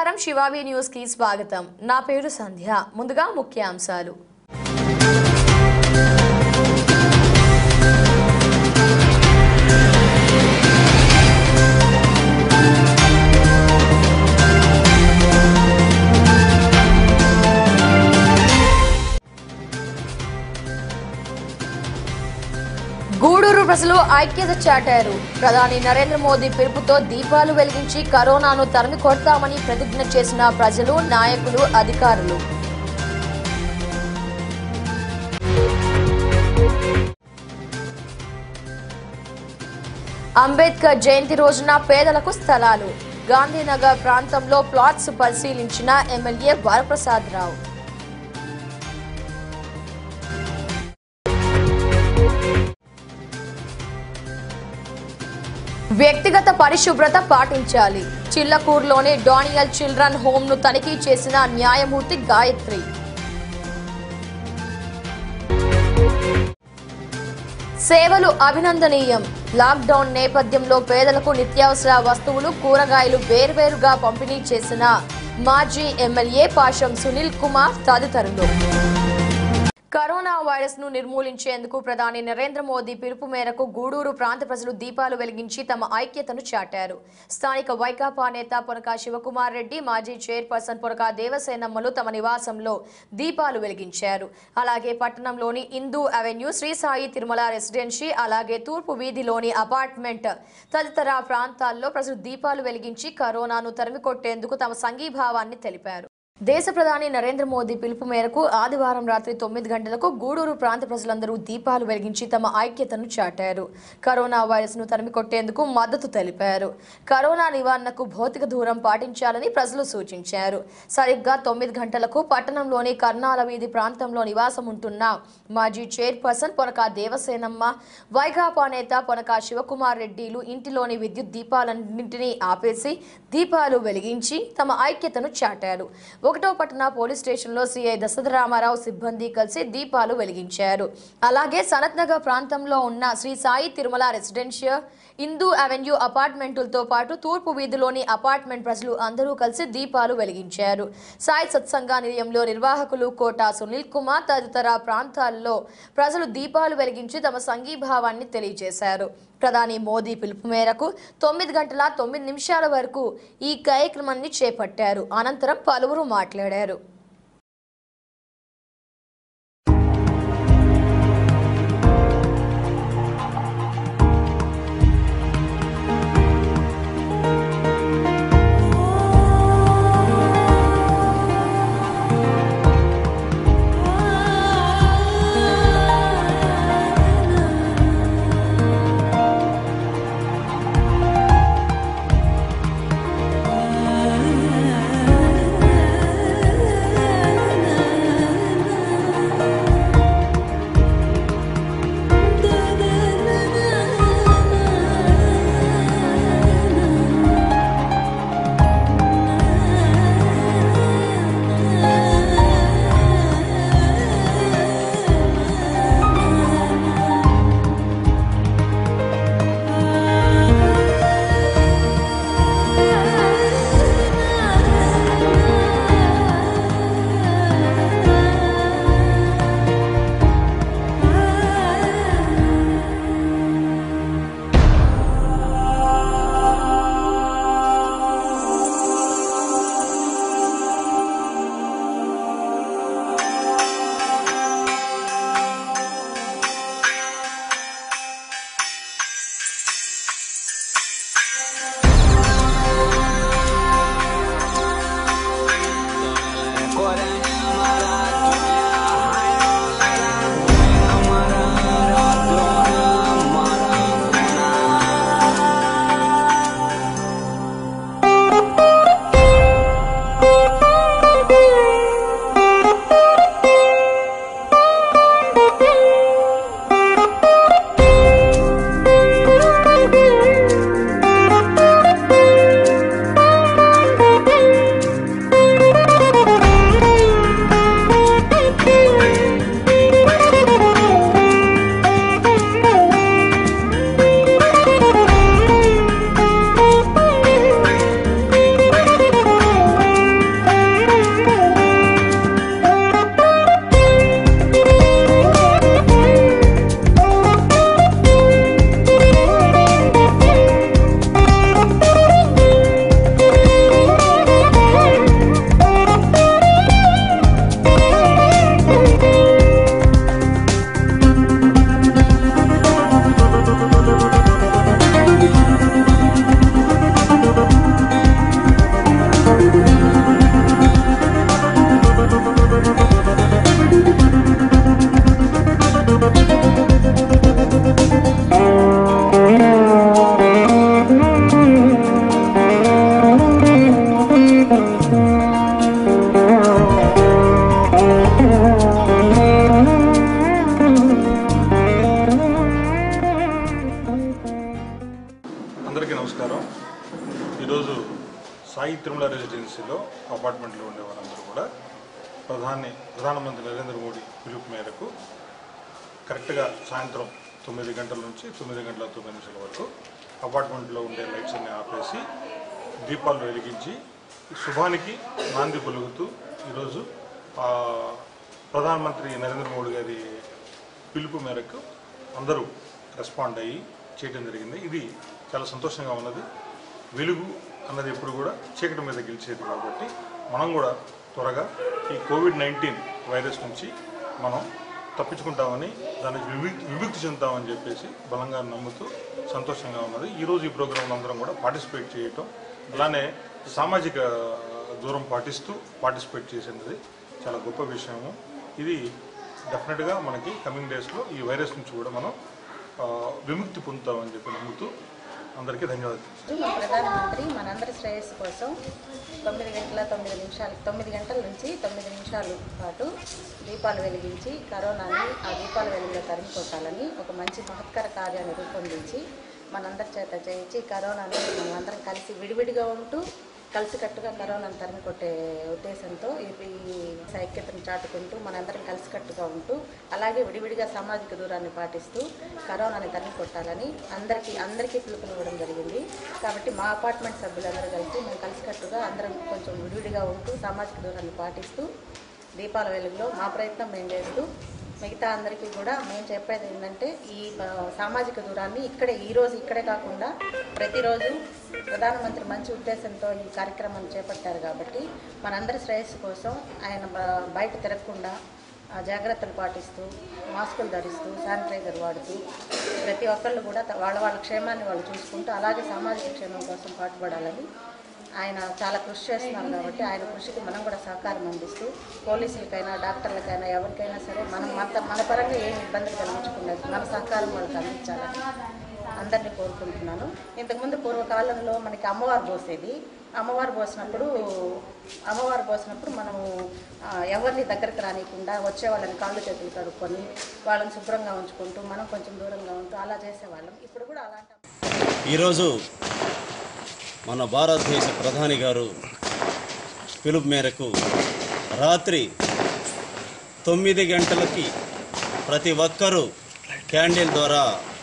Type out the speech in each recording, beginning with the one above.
నమస్కారం శివావి న్యూస్ కి స్వాగతం నా పేరు సంధ్య ముందుగా ముఖ్యాంశాలు గూడూరు ప్రజలు ఐక్యత చాటారు ప్రధాని నరేంద్ర మోదీ పిలుపుతో దీపాలు వెలిగించి కరోనాను తరిమి కొడతామని ప్రతిజ్ఞ చేసిన ప్రజలు నాయకులు అధికారులు అంబేద్కర్ జయంతి రోజున పేదలకు స్థలాలు గాంధీనగర్ ప్రాంతంలో ప్లాట్స్ పరిశీలించిన ఎమ్మెల్యే వరప్రసాద్ రావు వ్యక్తిగత పరిశుభ్రత పాటించాలి చిల్లకూరులోని డానియల్ చిల్డ్రన్ హోమ్ ను తనిఖీ చేసిన న్యాయమూర్తి గాయత్రి సేవలు అభినందనీయం లాక్డౌన్ నేపథ్యంలో పేదలకు నిత్యావసర వస్తువులు కూరగాయలు వేర్వేరుగా పంపిణీ చేసిన మాజీ ఎమ్మెల్యే పాషం సునీల్ కుమార్ తదితరులు కరోనా వైరస్ ను నిర్మూలించేందుకు ప్రధాని నరేంద్ర మోదీ పిలుపు మేరకు గూడూరు ప్రాంత ప్రజలు దీపాలు వెలిగించి తమ ఐక్యతను చాటారు స్థానిక వైకాపా నేత పొనక శివకుమార్ రెడ్డి మాజీ చైర్పర్సన్ పొనక దేవసేనమ్మలు తమ నివాసంలో దీపాలు వెలిగించారు అలాగే పట్టణంలోని ఇందూ అవెన్యూ శ్రీ సాయి తిరుమల రెసిడెన్సీ అలాగే తూర్పు వీధిలోని అపార్ట్మెంట్ తదితర ప్రాంతాల్లో ప్రజలు దీపాలు వెలిగించి కరోనాను తరిమికొట్టేందుకు తమ సంఘీభావాన్ని తెలిపారు దేశ ప్రధాని నరేంద్ర మోదీ పిలుపు మేరకు ఆదివారం రాత్రి తొమ్మిది గంటలకు గూడూరు ప్రాంత ప్రజలందరూ దీపాలు వెలిగించి తమ ఐక్యతను చాటారు కరోనా వైరస్ ను తరిమికొట్టేందుకు మద్దతు తెలిపారు కరోనా నివారణకు భౌతిక దూరం పాటించాలని ప్రజలు సూచించారు సరిగ్గా తొమ్మిది గంటలకు పట్టణంలోని కర్నాల వీధి ప్రాంతంలో నివాసం ఉంటున్న మాజీ చైర్పర్సన్ పొనక దేవసేనమ్మ వైకాపా నేత పొనక శివకుమార్ రెడ్డిలు ఇంటిలోని విద్యుత్ దీపాలన్నింటినీ ఆపేసి దీపాలు వెలిగించి తమ ఐక్యతను చాటారు ఒకటో పట్టణ పోలీస్ స్టేషన్లో సిఐ దశరథ రామారావు సిబ్బంది కలిసి దీపాలు వెలిగించారు అలాగే సనత్ నగర్ ప్రాంతంలో ఉన్న శ్రీ సాయి తిరుమల రెసిడెన్షియల్ హిందూ అవెన్యూ అపార్ట్మెంటులతో పాటు తూర్పు వీధిలోని అపార్ట్మెంట్ ప్రజలు అందరూ కలిసి దీపాలు వెలిగించారు సాయి సత్సంగ నిలయంలో నిర్వాహకులు కోట సునీల్ కుమార్ తదితర ప్రాంతాల్లో ప్రజలు దీపాలు వెలిగించి తమ సంఘీభావాన్ని తెలియజేశారు ప్రధాని మోదీ పిలుపు మేరకు తొమ్మిది గంటల తొమ్మిది నిమిషాల వరకు ఈ కార్యక్రమాన్ని చేపట్టారు అనంతరం పలువురు మాట్లాడారు ఆ అపార్ట్మెంట్లో ఉండే వారందరూ కూడా ప్రధాని ప్రధానమంత్రి నరేంద్ర మోడీ పిలుపు మేరకు కరెక్ట్గా సాయంత్రం తొమ్మిది గంటల నుంచి తొమ్మిది గంటల తొమ్మిది నిమిషాల వరకు అపార్ట్మెంట్లో ఉండే లైట్స్ అన్ని ఆపేసి దీపాలు వెలిగించి శుభానికి నాంది పలుకుతూ ఈరోజు ఆ, ప్రధానమంత్రి నరేంద్ర మోడీ గారి పిలుపు మేరకు అందరూ రెస్పాండ్ అయ్యి చేయడం జరిగింది ఇది చాలా సంతోషంగా ఉన్నది వెలుగు అన్నది ఎప్పుడు కూడా చీకటి మీద గెలిచేది కాబట్టి మనం కూడా త్వరగా ఈ కోవిడ్ నైన్టీన్ వైరస్ నుంచి మనం తప్పించుకుంటామని దానికి విముక్తి విముక్తి చెందుతామని చెప్పేసి బలంగా నమ్ముతూ సంతోషంగా ఉన్నది ఈరోజు ఈ ప్రోగ్రాంలో అందరం కూడా పార్టిసిపేట్ చేయటం అలానే సామాజిక దూరం పాటిస్తూ పార్టిసిపేట్ చేసినది చాలా గొప్ప విషయము ఇది డెఫినెట్గా మనకి కమింగ్ డేస్లో ఈ వైరస్ నుంచి కూడా మనం ఆ, విముక్తి పొందుతామని చెప్పి నమ్ముతూ అందరికీ ధన్యవాదాలు మా ప్రధానమంత్రి మనందరి శ్రేయస్సు కోసం తొమ్మిది గంటల తొమ్మిది నిమిషాలు తొమ్మిది గంటల నుంచి తొమ్మిది నిమిషాలు పాటు దీపాలు వెలిగించి కరోనాని ఆ దీపాల వెలుగులో తరిమి కొట్టాలని ఒక మంచి మహత్కర కార్యాన్ని రూపొందించి మనందరి చేత చేయించి కరోనాని మనమందరం కలిసి విడివిడిగా ఉంటూ కలిసికట్టుగా కరోనాను తరిమి కొట్టే ఉద్దేశంతో ఈ ఈ ఐక్యతను చాటుకుంటూ మనందరం కలిసికట్టుగా ఉంటూ అలాగే విడివిడిగా సామాజిక దూరాన్ని పాటిస్తూ కరోనాని తరిమి కొట్టాలని అందరికీ అందరికీ పిలుపునివ్వడం జరిగింది కాబట్టి మా అపార్ట్మెంట్ సభ్యులందరూ కలిసి మేము కలిసికట్టుగా అందరం కొంచెం విడివిడిగా ఉంటూ సామాజిక దూరాన్ని పాటిస్తూ దీపాల వెలుగులో మా ప్రయత్నం మేము చేస్తూ మిగతా అందరికీ కూడా మేము చెప్పేది ఏంటంటే ఈ ఆ, సామాజిక దూరాన్ని ఇక్కడే ఈ రోజు ఇక్కడే కాకుండా ప్రతిరోజు ప్రధానమంత్రి మంచి ఉద్దేశంతో ఈ కార్యక్రమాన్ని చేపట్టారు కాబట్టి మనందరి శ్రేయస్సు కోసం ఆయన బ- బయట తిరగకుండా ఆ, జాగ్రత్తలు పాటిస్తూ మాస్కులు ధరిస్తూ శానిటైజర్ వాడుతూ ప్రతి ఒక్కళ్ళు కూడా త- వాళ్ళ వాళ్ళ క్షేమాన్ని వాళ్ళు చూసుకుంటూ అలాగే సామాజిక క్షేమం కోసం పాటుపడాలని ఆయన చాలా కృషి చేస్తున్నారు కాబట్టి ఆయన కృషికి మనం కూడా సహకారం అందిస్తూ పోలీసులకైనా డాక్టర్లకైనా ఎవరికైనా సరే మనం మన మన పరంగా ఏం ఇబ్బందులు కలిగించకుండా మన సహకారం వాళ్ళకి అందించాలని అందరినీ కోరుకుంటున్నాను ఇంతకుముందు పూర్వకాలంలో మనకి అమ్మవారు పోసేది అమ్మవారు పోసినప్పుడు అమ్మవారు పోసినప్పుడు మనము ఆ, ఎవరిని దగ్గరికి రానియకుండా వచ్చే వాళ్ళని కాళ్ళు చేతులు కడుక్కొని వాళ్ళని శుభ్రంగా ఉంచుకుంటూ మనం కొంచెం దూరంగా ఉంటూ అలా చేసేవాళ్ళం ఇప్పుడు కూడా అలాంటి ఈరోజు మన భారతదేశ ప్రధాని గారు పిలుపు మేరకు రాత్రి తొమ్మిది గంటలకి ప్రతి ఒక్కరూ క్యాండిల్ ద్వారా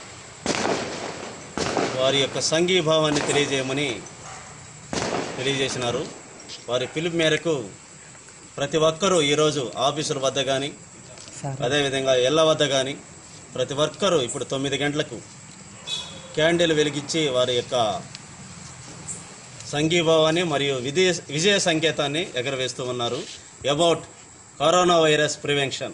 వారి యొక్క సంఘీభావాన్ని తెలియజేయమని తెలియజేసినారు వారి పిలుపు మేరకు ప్రతి ఒక్కరూ ఈరోజు ఆఫీసుల వద్ద కానీ అదేవిధంగా ఇళ్ళ వద్ద కానీ ప్రతి ఒక్కరూ ఇప్పుడు తొమ్మిది గంటలకు క్యాండిల్ వెలిగించి వారి యొక్క సంఘీభావాన్ని మరియు విజయ విజయ సంకేతాన్ని ఎగరవేస్తూ ఉన్నారు అబౌట్ కరోనా వైరస్ ప్రివెన్షన్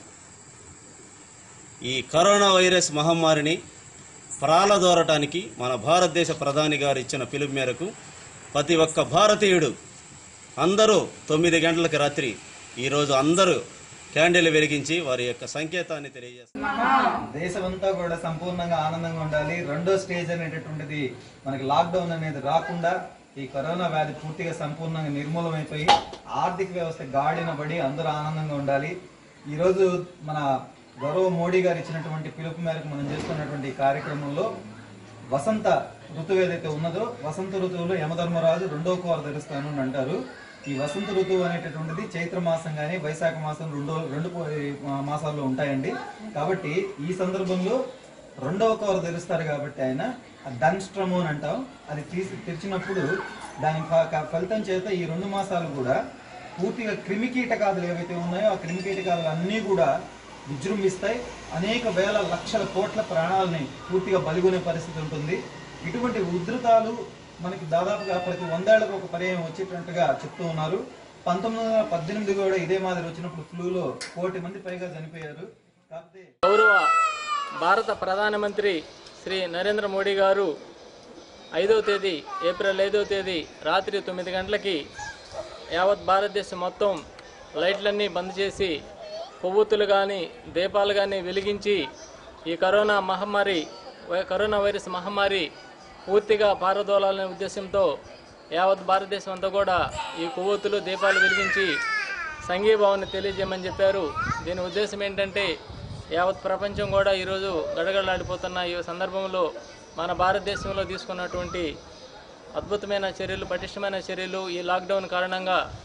ఈ కరోనా వైరస్ మహమ్మారిని ప్రాలదోరటానికి మన భారతదేశ ప్రధాని గారు ఇచ్చిన పిలుపు మేరకు ప్రతి ఒక్క భారతీయుడు అందరూ తొమ్మిది గంటలకు రాత్రి ఈరోజు అందరూ క్యాండిల్ వెలిగించి వారి యొక్క సంకేతాన్ని తెలియజేస్తారు దేశమంతా కూడా సంపూర్ణంగా ఆనందంగా ఉండాలి రెండో స్టేజ్ అనేటటువంటిది మనకి లాక్డౌన్ అనేది రాకుండా ఈ కరోనా వ్యాధి పూర్తిగా సంపూర్ణంగా నిర్మూలమైపోయి ఆర్థిక వ్యవస్థ గాడిన పడి అందరూ ఆనందంగా ఉండాలి ఈరోజు మన గౌరవ మోడీ గారు ఇచ్చినటువంటి పిలుపు మేరకు మనం చేస్తున్నటువంటి ఈ కార్యక్రమంలో వసంత ఋతువు ఏదైతే ఉన్నదో వసంత ఋతువులో యమధర్మరాజు రెండో కోర ధరిస్తాను అని అంటారు ఈ వసంత ఋతువు అనేటటువంటిది చైత్ర మాసం కానీ వైశాఖ మాసం రెండో రెండు పో- మా- మాసాల్లో ఉంటాయండి కాబట్టి ఈ సందర్భంలో రెండవ కోర ధరిస్తారు కాబట్టి ఆయన ధన్స్ట్రము అని అంటాం అది తీసి తెరిచినప్పుడు దాని ఫ- క- ఫలితం చేత ఈ రెండు మాసాలు కూడా పూర్తిగా క్రిమి కీటకాదులు ఏవైతే ఉన్నాయో ఆ క్రిమి కీటకాలు అన్నీ కూడా విజృంభిస్తాయి అనేక వేల లక్షల కోట్ల ప్రాణాలని పూర్తిగా బలిగొనే పరిస్థితి ఉంటుంది ఇటువంటి ఉధృతాలు మనకి దాదాపుగా ప్రతి వందేళ్లకు ఒక పర్యాయం వచ్చేటట్టుగా చెప్తూ ఉన్నారు పంతొమ్మిది వందల పద్దెనిమిది కూడా ఇదే మాదిరి వచ్చినప్పుడు ఫ్లూలో కోటి మంది పైగా చనిపోయారు కాకపోతే గౌరవ భారత ప్రధానమంత్రి శ్రీ నరేంద్ర మోడీ గారు ఐదవ తేదీ ఏప్రిల్ ఐదవ తేదీ రాత్రి తొమ్మిది గంటలకి యావత్ భారతదేశం మొత్తం లైట్లన్నీ బంద్ చేసి కొవ్వొత్తులు కానీ దీపాలు కానీ వెలిగించి ఈ కరోనా మహమ్మారి వై- కరోనా వైరస్ మహమ్మారి పూర్తిగా పారదోలాలనే ఉద్దేశంతో యావత్ భారతదేశం అంతా కూడా ఈ కొవ్వొత్తులు దీపాలు వెలిగించి సంఘీభావాన్ని తెలియజేయమని చెప్పారు దీని ఉద్దేశం ఏంటంటే యావత్ ప్రపంచం కూడా ఈరోజు గడగడలాడిపోతున్న ఈ సందర్భంలో మన భారతదేశంలో తీసుకున్నటువంటి అద్భుతమైన చర్యలు పటిష్టమైన చర్యలు ఈ లాక్డౌన్ కారణంగా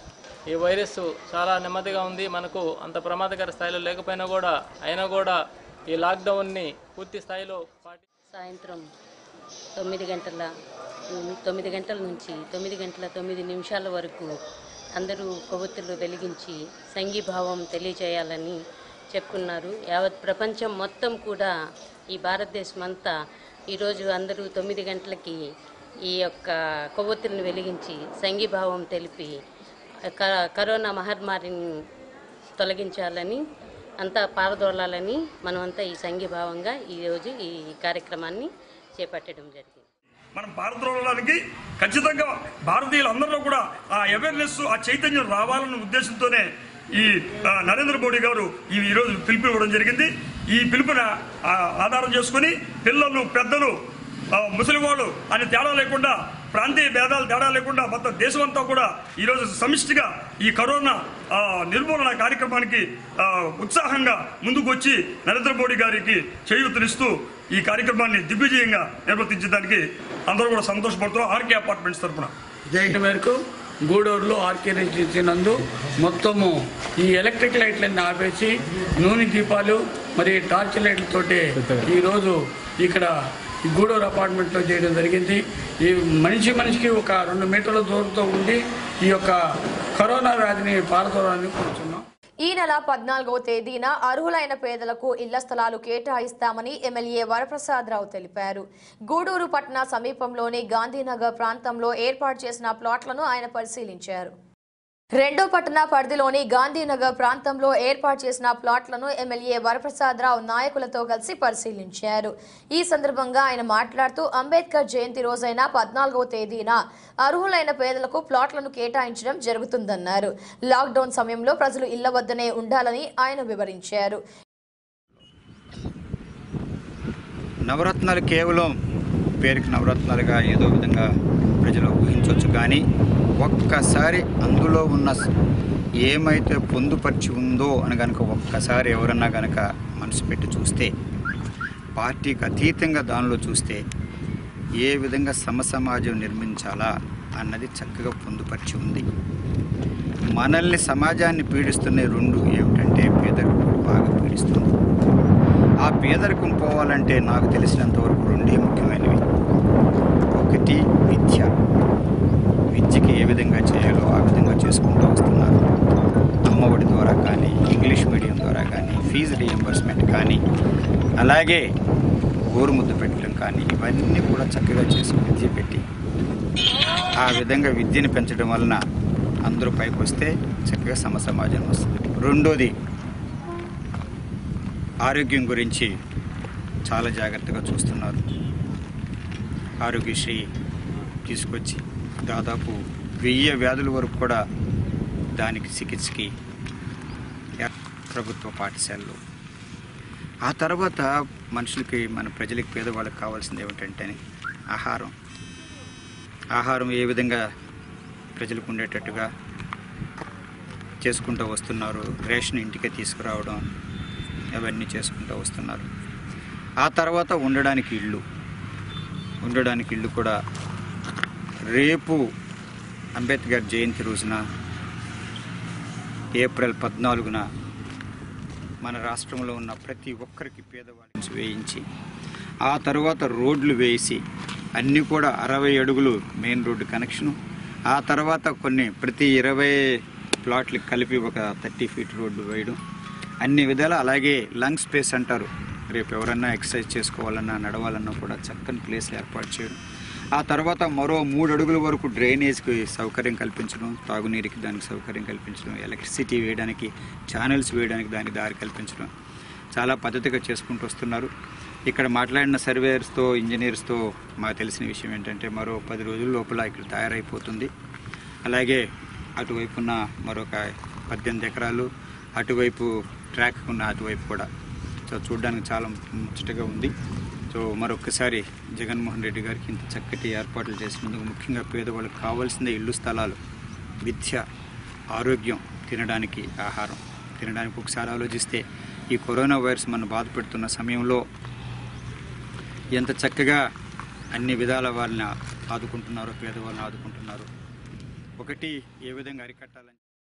ఈ వైరస్ చాలా నెమ్మదిగా ఉంది మనకు అంత ప్రమాదకర స్థాయిలో లేకపోయినా కూడా అయినా కూడా ఈ లాక్డౌన్ని పూర్తి స్థాయిలో పాటి సాయంత్రం తొమ్మిది గంటల తొమ్మిది గంటల నుంచి తొమ్మిది గంటల తొమ్మిది నిమిషాల వరకు అందరూ కొవ్వొత్తులు వెలిగించి సంఘీభావం తెలియజేయాలని చెప్పుకున్నారు యావత్ ప్రపంచం మొత్తం కూడా ఈ భారతదేశం అంతా ఈరోజు అందరూ తొమ్మిది గంటలకి ఈ యొక్క కొవ్వొత్తులను వెలిగించి సంఘీభావం తెలిపి క- కరోనా మహమ్మారిని తొలగించాలని అంతా పారదోలాలని మనమంతా ఈ సంఘీభావంగా ఈరోజు ఈ కార్యక్రమాన్ని చేపట్టడం జరిగింది మనం భారతదేశానికి ఖచ్చితంగా భారతీయులందరిలో కూడా ఆ అవేర్నెస్ ఆ చైతన్యం రావాలన్న ఉద్దేశంతోనే ఈ ఆ, నరేంద్ర మోడీ గారు ఈ ఈరోజు పిలుపు ఇవ్వడం జరిగింది ఈ పిలుపున ఆ, ఆధారం చేసుకుని పిల్లలు పెద్దలు ఆ, ముసలివాళ్ళు అని తేడా లేకుండా ప్రాంతీయ భేదాలు తేడా లేకుండా మొత్తం దేశం అంతా కూడా ఈరోజు సమిష్టిగా ఈ కరోనా ఆ, నిర్మూలన కార్యక్రమానికి ఆ, ఉత్సాహంగా ముందుకు వచ్చి నరేంద్ర మోడీ గారికి చేయూతనిస్తూ ఈ కార్యక్రమాన్ని దిగ్విజయంగా నిర్వర్తించడానికి అందరూ కూడా సంతోషపడుతున్నాం ఆర్కే అపార్ట్మెంట్స్ తరఫున ఇటు మేరకు గూడూరులో ఆర్కే రెసిడెన్సీ నందు మొత్తము ఈ ఎలక్ట్రిక్ లైట్లన్నీ ఆపేసి నూనె దీపాలు మరి టార్చ్ లైట్లతోటి ఈరోజు ఇక్కడ ఈ గూడూరు అపార్ట్మెంట్లో చేయడం జరిగింది ఈ మనిషి మనిషికి ఒక రెండు మీటర్ల దూరంతో ఉండి ఈ యొక్క కరోనా వ్యాధిని పారదోలాలని కోరుతున్నాం ఈ నెల పద్నాలుగవ తేదీన అర్హులైన పేదలకు ఇళ్ల స్థలాలు కేటాయిస్తామని ఎమ్మెల్యే వరప్రసాదరావు తెలిపారు గూడూరు పట్టణ సమీపంలోని గాంధీనగర్ ప్రాంతంలో ఏర్పాటు చేసిన ప్లాట్లను ఆయన పరిశీలించారు రెండో పట్టణ పరిధిలోని గాంధీనగర్ ప్రాంతంలో ఏర్పాటు చేసిన ప్లాట్లను ఎమ్మెల్యే వరప్రసాదరావు నాయకులతో కలిసి పరిశీలించారు ఈ సందర్భంగా ఆయన మాట్లాడుతూ అంబేద్కర్ జయంతి రోజైన పద్నాలుగవ తేదీన అర్హులైన పేదలకు ప్లాట్లను కేటాయించడం జరుగుతుందన్నారు లాక్డౌన్ సమయంలో ప్రజలు ఇళ్ల వద్దనే ఉండాలని ఆయన వివరించారు నవరత్నాలు కేవలం పేరుకి నవరత్నాలుగా ఏదో విధంగా ప్రజలు ఊహించవచ్చు కానీ ఒక్కసారి అందులో ఉన్న స- ఏమైతే పొందుపరిచి ఉందో అని కనుక ఒక్కసారి ఎవరన్నా కనుక మనసు పెట్టి చూస్తే పార్టీకి అతీతంగా దానిలో చూస్తే ఏ విధంగా సమసమాజం నిర్మించాలా అన్నది చక్కగా పొందుపరిచి ఉంది మనల్ని సమాజాన్ని పీడిస్తున్న రెండు ఏమిటంటే పేదరికం బాగా పీడిస్తుంది ఆ పేదరికం పోవాలంటే నాకు తెలిసినంత వరకు రెండే ముఖ్యమైనవి ఒకటి విద్య విద్యకి ఏ విధంగా చేయాలో ఆ విధంగా చేసుకుంటూ వస్తున్నారు అమ్మఒడి ద్వారా కానీ ఇంగ్లీష్ మీడియం ద్వారా కానీ ఫీజు రియంబర్స్మెంట్ కానీ అలాగే గోరుముద్ద పెట్టడం కానీ ఇవన్నీ కూడా చక్కగా చేసి విద్య పెట్టి ఆ విధంగా విద్యను పెంచడం వలన అందరూ పైకి వస్తే చక్కగా సమ సమాజం వస్తుంది రెండోది ఆరోగ్యం గురించి చాలా జాగ్రత్తగా చూస్తున్నారు ఆరోగ్యశ్రీ తీసుకొచ్చి దాదాపు వెయ్యి వ్యాధుల వరకు కూడా దానికి చికిత్సకి ఏర్- ప్రభుత్వ పాఠశాలలు ఆ తర్వాత మనుషులకి మన ప్రజలకి పేదవాళ్ళకి కావాల్సింది ఏమిటంటే ఆహారం ఆహారం ఏ విధంగా ప్రజలకు ఉండేటట్టుగా చేసుకుంటూ వస్తున్నారు రేషన్ ఇంటికే తీసుకురావడం అవన్నీ చేసుకుంటూ వస్తున్నారు ఆ తర్వాత ఉండడానికి ఇల్లు ఉండడానికి ఇల్లు కూడా రేపు అంబేద్కర్ జయంతి రోజున ఏప్రిల్ పద్నాలుగున మన రాష్ట్రంలో ఉన్న ప్రతి ఒక్కరికి పేదవాళ్ళని వేయించి ఆ తర్వాత రోడ్లు వేసి అన్నీ కూడా అరవై అడుగులు మెయిన్ రోడ్డు కనెక్షను ఆ తర్వాత కొన్ని ప్రతి ఇరవై ప్లాట్లకు కలిపి ఒక థర్టీ ఫీట్ రోడ్డు వేయడం అన్ని విధాలు అలాగే లంగ్ స్పేస్ అంటారు రేపు ఎవరన్నా ఎక్సర్సైజ్ చేసుకోవాలన్నా నడవాలన్నా కూడా చక్కని ప్లేస్ ఏర్పాటు చేయడం ఆ తర్వాత మరో మూడు అడుగుల వరకు డ్రైనేజ్కి సౌకర్యం కల్పించడం తాగునీరుకి దానికి సౌకర్యం కల్పించడం ఎలక్ట్రిసిటీ వేయడానికి ఛానల్స్ వేయడానికి దానికి దారి కల్పించడం చాలా పద్ధతిగా చేసుకుంటూ వస్తున్నారు ఇక్కడ మాట్లాడిన సర్వేయర్స్తో ఇంజనీర్స్తో మాకు తెలిసిన విషయం ఏంటంటే మరో పది రోజుల లోపల ఇక్కడ తయారైపోతుంది అలాగే అటువైపున్న మరొక పద్దెనిమిది ఎకరాలు అటువైపు ట్రాక్ ఉన్న అటువైపు కూడా సో చూడడానికి చాలా ముచ్చటగా ఉంది సో మరొకసారి జగన్మోహన్ రెడ్డి గారికి ఇంత చక్కటి ఏర్పాట్లు చేసినందుకు ముఖ్యంగా పేదవాళ్ళకి కావాల్సిన ఇల్లు స్థలాలు విద్య ఆరోగ్యం తినడానికి ఆహారం తినడానికి ఒకసారి ఆలోచిస్తే ఈ కరోనా వైరస్ మనం బాధపెడుతున్న సమయంలో ఎంత చక్కగా అన్ని విధాల వాళ్ళని ఆదుకుంటున్నారో పేదవాళ్ళని ఆదుకుంటున్నారు ఒకటి ఏ విధంగా అరికట్టాలని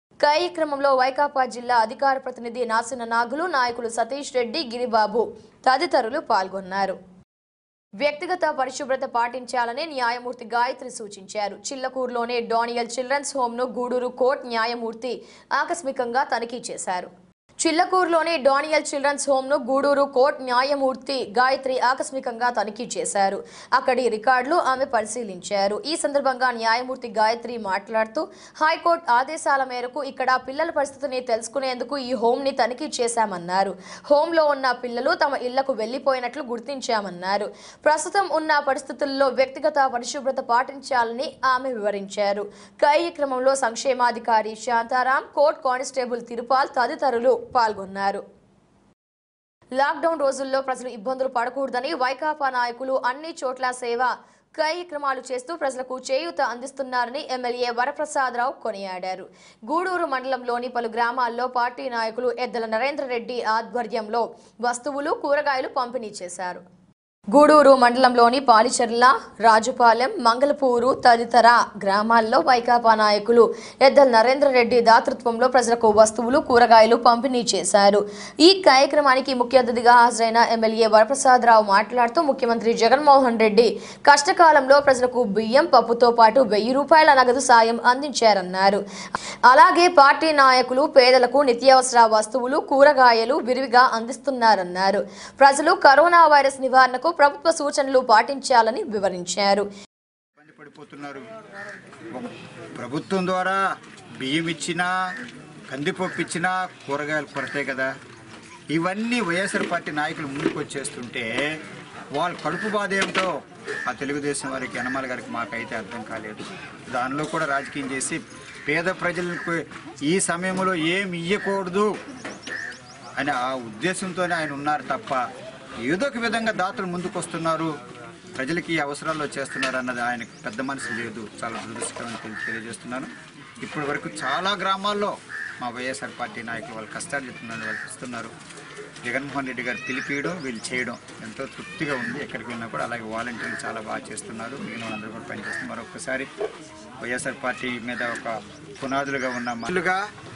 కార్యక్రమంలో వైకాపా జిల్లా అధికార ప్రతినిధి నాసిన నాగులు నాయకులు సతీష్ రెడ్డి గిరిబాబు తదితరులు పాల్గొన్నారు వ్యక్తిగత పరిశుభ్రత పాటించాలని న్యాయమూర్తి గాయత్రి సూచించారు చిల్లకూరులోని డానియల్ చిల్డ్రన్స్ హోమ్ను గూడూరు కోర్ట్ న్యాయమూర్తి ఆకస్మికంగా తనిఖీ చేశారు చిల్లకూరులోని డానియల్ చిల్డ్రన్స్ హోమ్ను గూడూరు కోర్ట్ న్యాయమూర్తి గాయత్రి ఆకస్మికంగా తనిఖీ చేశారు అక్కడి రికార్డులు ఆమె పరిశీలించారు ఈ సందర్భంగా న్యాయమూర్తి గాయత్రి మాట్లాడుతూ హైకోర్టు ఆదేశాల మేరకు ఇక్కడ పిల్లల పరిస్థితిని తెలుసుకునేందుకు ఈ హోమ్ని తనిఖీ చేశామన్నారు హోంలో ఉన్న పిల్లలు తమ ఇళ్లకు వెళ్లిపోయినట్లు గుర్తించామన్నారు ప్రస్తుతం ఉన్న పరిస్థితుల్లో వ్యక్తిగత పరిశుభ్రత పాటించాలని ఆమె వివరించారు కార్యక్రమంలో సంక్షేమాధికారి శాంతారాం కోర్ట్ కానిస్టేబుల్ తిరుపాల్ తదితరులు పాల్గొన్నారు లాక్డౌన్ రోజుల్లో ప్రజలు ఇబ్బందులు పడకూడదని వైకాపా నాయకులు అన్ని చోట్ల సేవ కార్యక్రమాలు చేస్తూ ప్రజలకు చేయూత అందిస్తున్నారని ఎమ్మెల్యే వరప్రసాదరావు కొనియాడారు గూడూరు మండలంలోని పలు గ్రామాల్లో పార్టీ నాయకులు ఎద్దల నరేంద్ర రెడ్డి ఆధ్వర్యంలో వస్తువులు కూరగాయలు పంపిణీ చేశారు గూడూరు మండలంలోని పాలిచెర్ల రాజుపాలెం మంగళపూరు తదితర గ్రామాల్లో వైకాపా నాయకులు ఎద్దల నరేంద్ర రెడ్డి దాతృత్వంలో ప్రజలకు వస్తువులు కూరగాయలు పంపిణీ చేశారు ఈ కార్యక్రమానికి ముఖ్య అతిథిగా హాజరైన ఎమ్మెల్యే వరప్రసాదరావు మాట్లాడుతూ ముఖ్యమంత్రి జగన్మోహన్ రెడ్డి కష్టకాలంలో ప్రజలకు బియ్యం పప్పుతో పాటు వెయ్యి రూపాయల నగదు సాయం అందించారన్నారు అలాగే పార్టీ నాయకులు పేదలకు నిత్యావసర వస్తువులు కూరగాయలు విరివిగా అందిస్తున్నారన్నారు ప్రజలు కరోనా వైరస్ నివారణకు ప్రభుత్వ సూచనలు పాటించాలని వివరించారు ఇబ్బంది పడిపోతున్నారు ఒక ప్రభుత్వం ద్వారా బియ్యం ఇచ్చినా కందిపప్పు ఇచ్చినా కూరగాయలు కొరతే కదా ఇవన్నీ వైఎస్ఆర్ పార్టీ నాయకులు ముందుకు వచ్చేస్తుంటే వాళ్ళ కడుపు బాధ ఏమిటో ఆ తెలుగుదేశం వారికి యనమల గారికి మాకైతే అర్థం కాలేదు దానిలో కూడా రాజకీయం చేసి పేద ప్రజలకు ఈ సమయంలో ఏమి ఇయ్యకూడదు అని ఆ ఉద్దేశంతోనే ఆయన ఉన్నారు తప్ప ఏదో ఒక విధంగా దాతలు ముందుకు వస్తున్నారు ప్రజలకి ఈ అవసరాల్లో చేస్తున్నారు అన్నది ఆయనకు పెద్ద మనసు లేదు చాలా దురదృష్టకరం తెలి- తెలియజేస్తున్నాను ఇప్పటి వరకు చాలా గ్రామాల్లో మా వైఎస్ఆర్ పార్టీ నాయకులు వాళ్ళు కష్టాలు చెప్తున్నారు వాళ్ళు ఇస్తున్నారు జగన్మోహన్ రెడ్డి గారు పిలిపియడం వీళ్ళు చేయడం ఎంతో తృప్తిగా ఉంది ఎక్కడికి వెళ్ళినా కూడా అలాగే వాలంటీర్లు చాలా బాగా చేస్తున్నారు మిగిలిన వాళ్ళందరూ కూడా పనిచేస్తున్నారు మరొకసారి వైఎస్ఆర్ పార్టీ మీద ఒక పునాదులుగా ఉన్న మనులుగా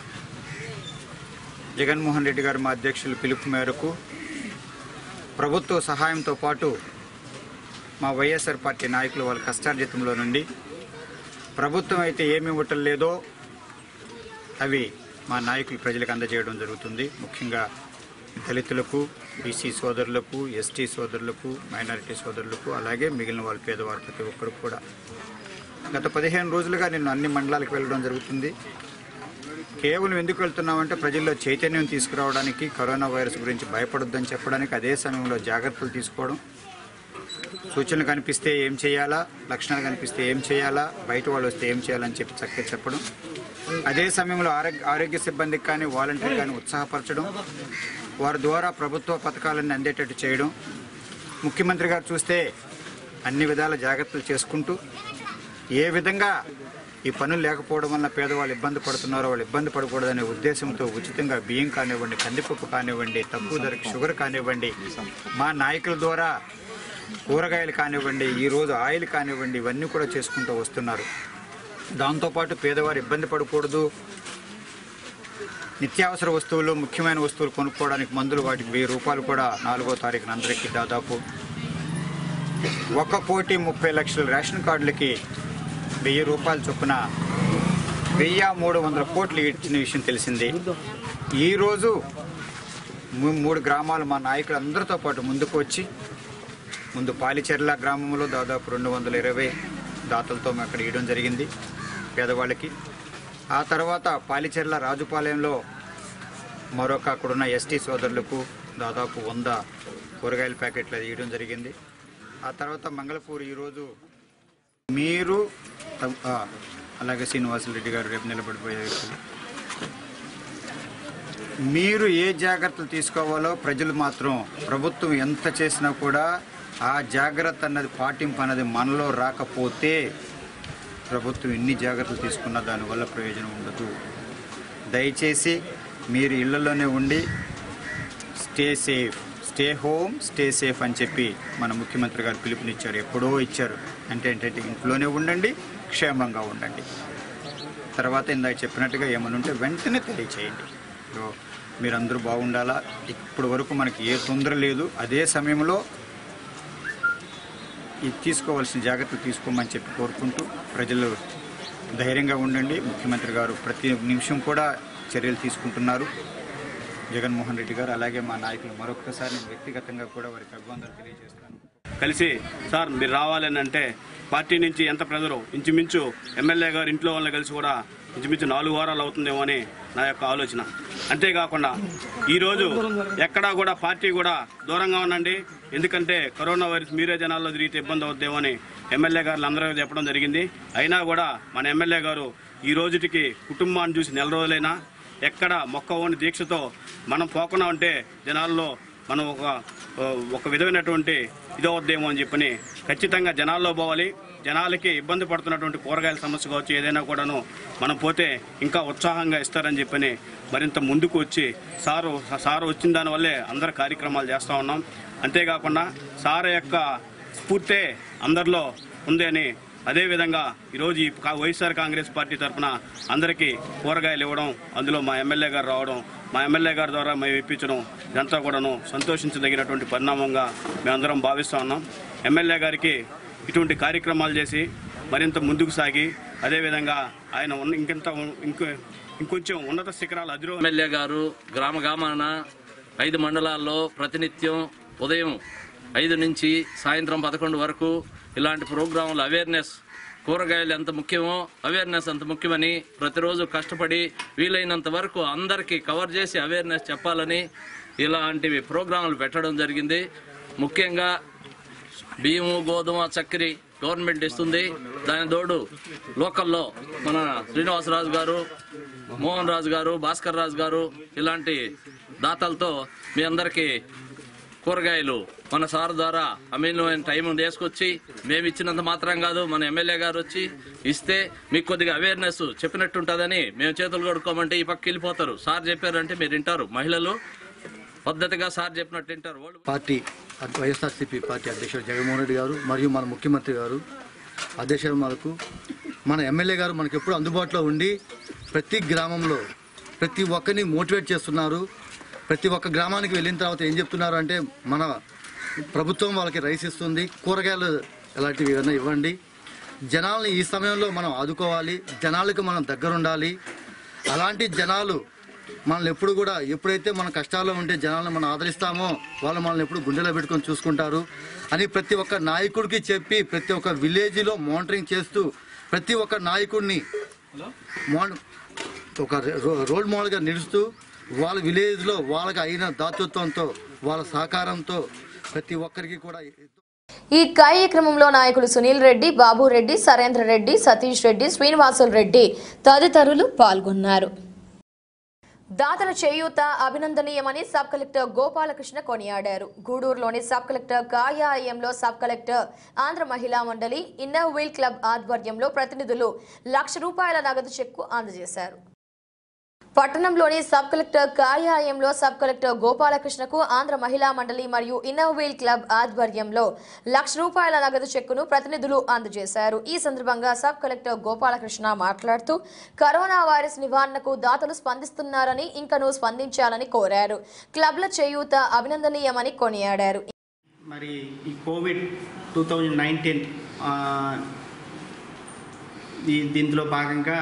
జగన్మోహన్ రెడ్డి గారు మా అధ్యక్షులు పిలుపు మేరకు ప్రభుత్వ సహాయంతో పాటు మా వైఎస్ఆర్ పార్టీ నాయకులు వాళ్ళ కష్టార్జితంలో నుండి ప్రభుత్వం అయితే ఏమి ఇవ్వటం లేదో అవి మా నాయకులు ప్రజలకు అందజేయడం జరుగుతుంది ముఖ్యంగా దళితులకు బీసీ సోదరులకు ఎస్టీ సోదరులకు మైనారిటీ సోదరులకు అలాగే మిగిలిన వాళ్ళ పేదవారు ప్రతి ఒక్కరికి కూడా గత పదిహేను రోజులుగా నేను అన్ని మండలాలకు వెళ్ళడం జరుగుతుంది కేవలం ఎందుకు వెళ్తున్నామంటే ప్రజల్లో చైతన్యం తీసుకురావడానికి కరోనా వైరస్ గురించి భయపడొద్దని చెప్పడానికి అదే సమయంలో జాగ్రత్తలు తీసుకోవడం సూచనలు కనిపిస్తే ఏం చేయాలా లక్షణాలు కనిపిస్తే ఏం చేయాలా బయట వాళ్ళు వస్తే ఏం చేయాలని చెప్పి చక్కగా చెప్పడం అదే సమయంలో ఆరోగ్య ఆరోగ్య సిబ్బందికి కానీ వాలంటీర్ కానీ ఉత్సాహపరచడం వారి ద్వారా ప్రభుత్వ పథకాలన్నీ అందేటట్టు చేయడం ముఖ్యమంత్రి గారు చూస్తే అన్ని విధాల జాగ్రత్తలు చేసుకుంటూ ఏ విధంగా ఈ పనులు లేకపోవడం వల్ల పేదవాళ్ళు ఇబ్బంది పడుతున్నారో వాళ్ళు ఇబ్బంది పడకూడదనే ఉద్దేశంతో ఉచితంగా బియ్యం కానివ్వండి కందిపప్పు కానివ్వండి తక్కువ ధరకు షుగర్ కానివ్వండి మా నాయకుల ద్వారా కూరగాయలు కానివ్వండి ఈరోజు ఆయిల్ కానివ్వండి ఇవన్నీ కూడా చేసుకుంటూ వస్తున్నారు దాంతోపాటు పేదవారు ఇబ్బంది పడకూడదు నిత్యావసర వస్తువులు ముఖ్యమైన వస్తువులు కొనుక్కోవడానికి మందులు వాటికి వెయ్యి రూపాయలు కూడా నాలుగో తారీఖున అందరికీ దాదాపు ఒక కోటి ముప్పై లక్షల రేషన్ కార్డులకి వెయ్యి రూపాయల చొప్పున వెయ్యి మూడు వందల కోట్లు ఇచ్చిన విషయం తెలిసింది ఈరోజు మూ- మూడు గ్రామాలు మా నాయకులు అందరితో పాటు ముందుకు వచ్చి ముందు పాలిచెర్ల గ్రామంలో దాదాపు రెండు వందల ఇరవై దాతలతో మేము అక్కడ ఇవ్వడం జరిగింది పేదవాళ్ళకి ఆ తర్వాత పాలిచెర్ల రాజుపాలెంలో మరొక అక్కడున్న ఎస్టీ సోదరులకు దాదాపు వంద కూరగాయల ప్యాకెట్లు అది ఇవ్వడం జరిగింది ఆ తర్వాత మంగళపూర్ ఈరోజు మీరు త- ఆ, అలాగే శ్రీనివాసరెడ్డి గారు రేపు నిలబడిపోయే వ్యక్తులు మీరు ఏ జాగ్రత్తలు తీసుకోవాలో ప్రజలు మాత్రం ప్రభుత్వం ఎంత చేసినా కూడా ఆ జాగ్రత్త అన్నది పాటింపు అన్నది మనలో రాకపోతే ప్రభుత్వం ఎన్ని జాగ్రత్తలు తీసుకున్నా దానివల్ల ప్రయోజనం ఉండదు దయచేసి మీరు ఇళ్లలోనే ఉండి stay safe stay home stay safe అని చెప్పి మన ముఖ్యమంత్రి గారు పిలుపునిచ్చారు ఎప్పుడో ఇచ్చారు అంటే ఏంటంటే ఇంట్లోనే ఉండండి క్షేమంగా ఉండండి తర్వాత ఇందాక చెప్పినట్టుగా ఏమైనా ఉంటే వెంటనే తెలియచేయండి సో మీరందరూ బాగుండాలా ఇప్పటి వరకు మనకి ఏ తొందర లేదు అదే సమయంలో ఇది తీసుకోవాల్సిన జాగ్రత్తలు తీసుకోమని చెప్పి కోరుకుంటూ ప్రజలు ధైర్యంగా ఉండండి ముఖ్యమంత్రి గారు ప్రతి నిమిషం కూడా చర్యలు తీసుకుంటున్నారు జగన్మోహన్ రెడ్డి గారు అలాగే మా నాయకులు మరొకసారి నేను వ్యక్తిగతంగా కూడా వారికి అభివందనలు తెలియజేస్తాను కలిసి సార్ మీరు రావాలని అంటే పార్టీ నుంచి ఎంత ప్రెజరు ఇంచుమించు ఎమ్మెల్యే గారు ఇంట్లో వాళ్ళని కలిసి కూడా ఇంచుమించు నాలుగు వారాలు అవుతుందేమో అని నా యొక్క ఆలోచన అంతేకాకుండా ఈరోజు ఎక్కడా కూడా పార్టీ కూడా దూరంగా ఉండండి ఎందుకంటే కరోనా వైరస్ మీరే జనాల్లో తిరిగితే ఇబ్బంది అవుద్దేమో అని ఎమ్మెల్యే గారు అందరూ చెప్పడం జరిగింది అయినా కూడా మన ఎమ్మెల్యే గారు ఈ రోజుటికి కుటుంబాన్ని చూసి నెల రోజులైనా ఎక్కడ మొక్కవోని దీక్షతో మనం పోకుండా ఉంటే జనాల్లో మనం ఒక ఒక విధమైనటువంటి ఇదవుద్దేమో అని చెప్పని ఖచ్చితంగా జనాల్లో పోవాలి జనాలకి ఇబ్బంది పడుతున్నటువంటి కూరగాయల సమస్య కావచ్చు ఏదైనా కూడాను మనం పోతే ఇంకా ఉత్సాహంగా ఇస్తారని చెప్పని మరింత ముందుకు వచ్చి సారు సారు వచ్చిన దానివల్లే అందరు కార్యక్రమాలు చేస్తూ ఉన్నాం అంతేకాకుండా సార్ యొక్క స్ఫూర్తే అందరిలో ఉంది అని అదేవిధంగా ఈరోజు ఈ కా- వైఎస్ఆర్ కాంగ్రెస్ పార్టీ తరఫున అందరికీ కూరగాయలు ఇవ్వడం అందులో మా ఎమ్మెల్యే గారు రావడం మా ఎమ్మెల్యే గారి ద్వారా మేము ఇప్పించడం ఇదంతా కూడాను సంతోషించదగినటువంటి పరిణామంగా మేమందరం భావిస్తూ ఉన్నాం ఎమ్మెల్యే గారికి ఇటువంటి కార్యక్రమాలు చేసి మరింత ముందుకు సాగి అదేవిధంగా ఆయన ఉన్న ఇంకెంత ఇంకో ఇంకొంచెం ఉన్నత శిఖరాలు అధిరో ఎమ్మెల్యే గారు గ్రామ గ్రామాన ఐదు మండలాల్లో ప్రతినిత్యం ఉదయం ఐదు నుంచి సాయంత్రం పదకొండు వరకు ఇలాంటి ప్రోగ్రాంలు అవేర్నెస్ కూరగాయలు ఎంత ముఖ్యమో అవేర్నెస్ అంత ముఖ్యమని ప్రతిరోజు కష్టపడి వీలైనంత వరకు అందరికీ కవర్ చేసి అవేర్నెస్ చెప్పాలని ఇలాంటివి ప్రోగ్రాంలు పెట్టడం జరిగింది ముఖ్యంగా బియ్యము గోధుమ చక్కెర గవర్నమెంట్ ఇస్తుంది దాని తోడు లోకల్లో మన శ్రీనివాసరాజు గారు మోహన్ రాజు గారు భాస్కర్ రాజు గారు ఇలాంటి దాతలతో మీ అందరికీ కూరగాయలు మన సార్ ద్వారా అమూల్యమైన టైం తీసుకొచ్చి మేము ఇచ్చినంత మాత్రం కాదు మన ఎమ్మెల్యే గారు వచ్చి ఇస్తే మీకు కొద్దిగా అవేర్నెస్ చెప్పినట్టుంటుందని మేము చేతులు కడుక్కోమంటే ఈ పక్క వెళ్ళిపోతారు సార్ చెప్పారంటే మీరు వింటారు మహిళలు పద్ధతిగా సార్ చెప్పినట్టు వింటారు వాళ్ళు పార్టీ వైఎస్ఆర్సీపీ పార్టీ అధ్యక్షుడు జగన్మోహన్ రెడ్డి గారు మరియు మన ముఖ్యమంత్రి గారు అధ్యక్షుడు మనకు మన ఎమ్మెల్యే గారు మనకు ఎప్పుడు అందుబాటులో ఉండి ప్రతి గ్రామంలో ప్రతి ఒక్కరిని మోటివేట్ చేస్తున్నారు ప్రతి ఒక్క గ్రామానికి వెళ్ళిన తర్వాత ఏం చెప్తున్నారు అంటే మన ప్రభుత్వం వాళ్ళకి రైస్ ఇస్తుంది కూరగాయలు ఇలాంటివి ఏమైనా ఇవ్వండి జనాల్ని ఈ సమయంలో మనం ఆదుకోవాలి జనాలకు మనం దగ్గరుండాలి అలాంటి జనాలు మనల్ని ఎప్పుడు కూడా ఎప్పుడైతే మన కష్టాల్లో ఉంటే జనాలను మనం ఆదరిస్తామో వాళ్ళు మనల్ని ఎప్పుడు గుండెలో పెట్టుకొని చూసుకుంటారు అని ప్రతి ఒక్క నాయకుడికి చెప్పి ప్రతి ఒక్క విలేజ్లో మానిటరింగ్ చేస్తూ ప్రతి ఒక్క నాయకుడిని మాన్ ఒక రో- రోల్ మోడల్గా నిలుస్తూ వాళ్ళ విలేజ్లో వాళ్ళకి అయిన దాతృత్వంతో వాళ్ళ సహకారంతో ప్రతి ఒక్కరికి కూడా ఈ కార్యక్రమంలో నాయకులు సునీల్ రెడ్డి బాబు రెడ్డి సరేంద్ర రెడ్డి సతీష్ రెడ్డి శ్రీనివాసులు రెడ్డి తదితరులు పాల్గొన్నారు దాతల చేయూత అభినందనీయమని సబ్ కలెక్టర్ గోపాలకృష్ణ కొనియాడారు గూడూరులోని సబ్ కలెక్టర్ కార్యాలయంలో sub collector Andhra Mahila Mandali inner wheel club ఆధ్వర్యంలో ప్రతినిధులు లక్ష రూపాయల నగదు చెక్కు అందజేశారు పట్టణంలోని సబ్ కలెక్టర్ కార్యాలయంలో సబ్ కలెక్టర్ గోపాలకృష్ణకు ఆంధ్ర మహిళా మండలి మరియు ఇన్నర్ వీల్ క్లబ్ ఆధ్వర్యంలో లక్ష రూపాయల నగదు చెక్కును ప్రతినిధులు అందజేశారు ఈ సందర్భంగా సబ్ కలెక్టర్ గోపాలకృష్ణ మాట్లాడుతూ కరోనా వైరస్ నివారణకు దాతలు స్పందిస్తున్నారని ఇంకనూ స్పందించాలని కోరారు క్లబ్ల చేయూత అభినందనీయమని కొనియాడారు మరి ఈ కోవిడ్ టూ థౌజండ్ నైన్టీన్ ఈ దీంట్లో భాగంగా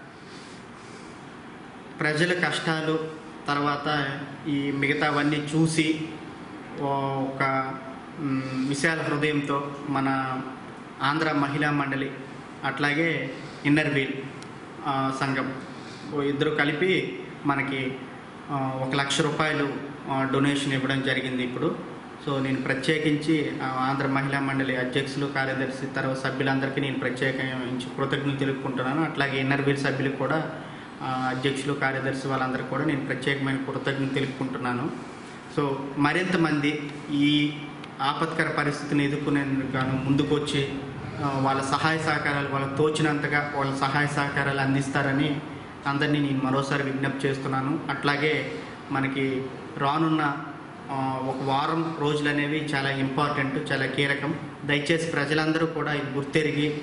ప్రజల కష్టాలు తర్వాత ఈ మిగతావన్నీ చూసి ఓ- ఒక మ్, విశాల హృదయంతో మన ఆంధ్ర మహిళా మండలి అట్లాగే ఇన్నర్ వీల్ ఆ, సంఘం ఓ ఇద్దరు కలిపి మనకి ఆ, ఒక లక్ష రూపాయలు ఆ, డొనేషన్ ఇవ్వడం జరిగింది ఇప్పుడు సో నేను ప్రత్యేకించి ఆ, ఆంధ్ర మహిళా మండలి అధ్యక్షులు కార్యదర్శి తర్వాత సభ్యులందరికీ నేను ప్రత్యేకించి కృతజ్ఞతలు తెలుపుకుంటున్నాను అట్లాగే ఇన్నర్ వీల్ సభ్యులకు కూడా ఆ, అధ్యక్షులు కార్యదర్శి వాళ్ళందరికీ కూడా నేను ప్రత్యేకమైన కృతజ్ఞత తెలుపుకుంటున్నాను సో మరింత మంది ఈ ఆపత్కర పరిస్థితిని ఎదుర్కొనేందుకు గాను ముందుకొచ్చి ఆ, వాళ్ళ సహాయ సహకారాలు వాళ్ళకి తోచినంతగా వాళ్ళ సహాయ సహకారాలు అందిస్తారని అందరినీ నేను మరోసారి విజ్ఞప్తి చేస్తున్నాను అట్లాగే మనకి రానున్న ఆ, ఒక వారం రోజులు అనేవి చాలా ఇంపార్టెంట్ చాలా కీలకం దయచేసి ప్రజలందరూ కూడా ఇది గుర్తెరిగి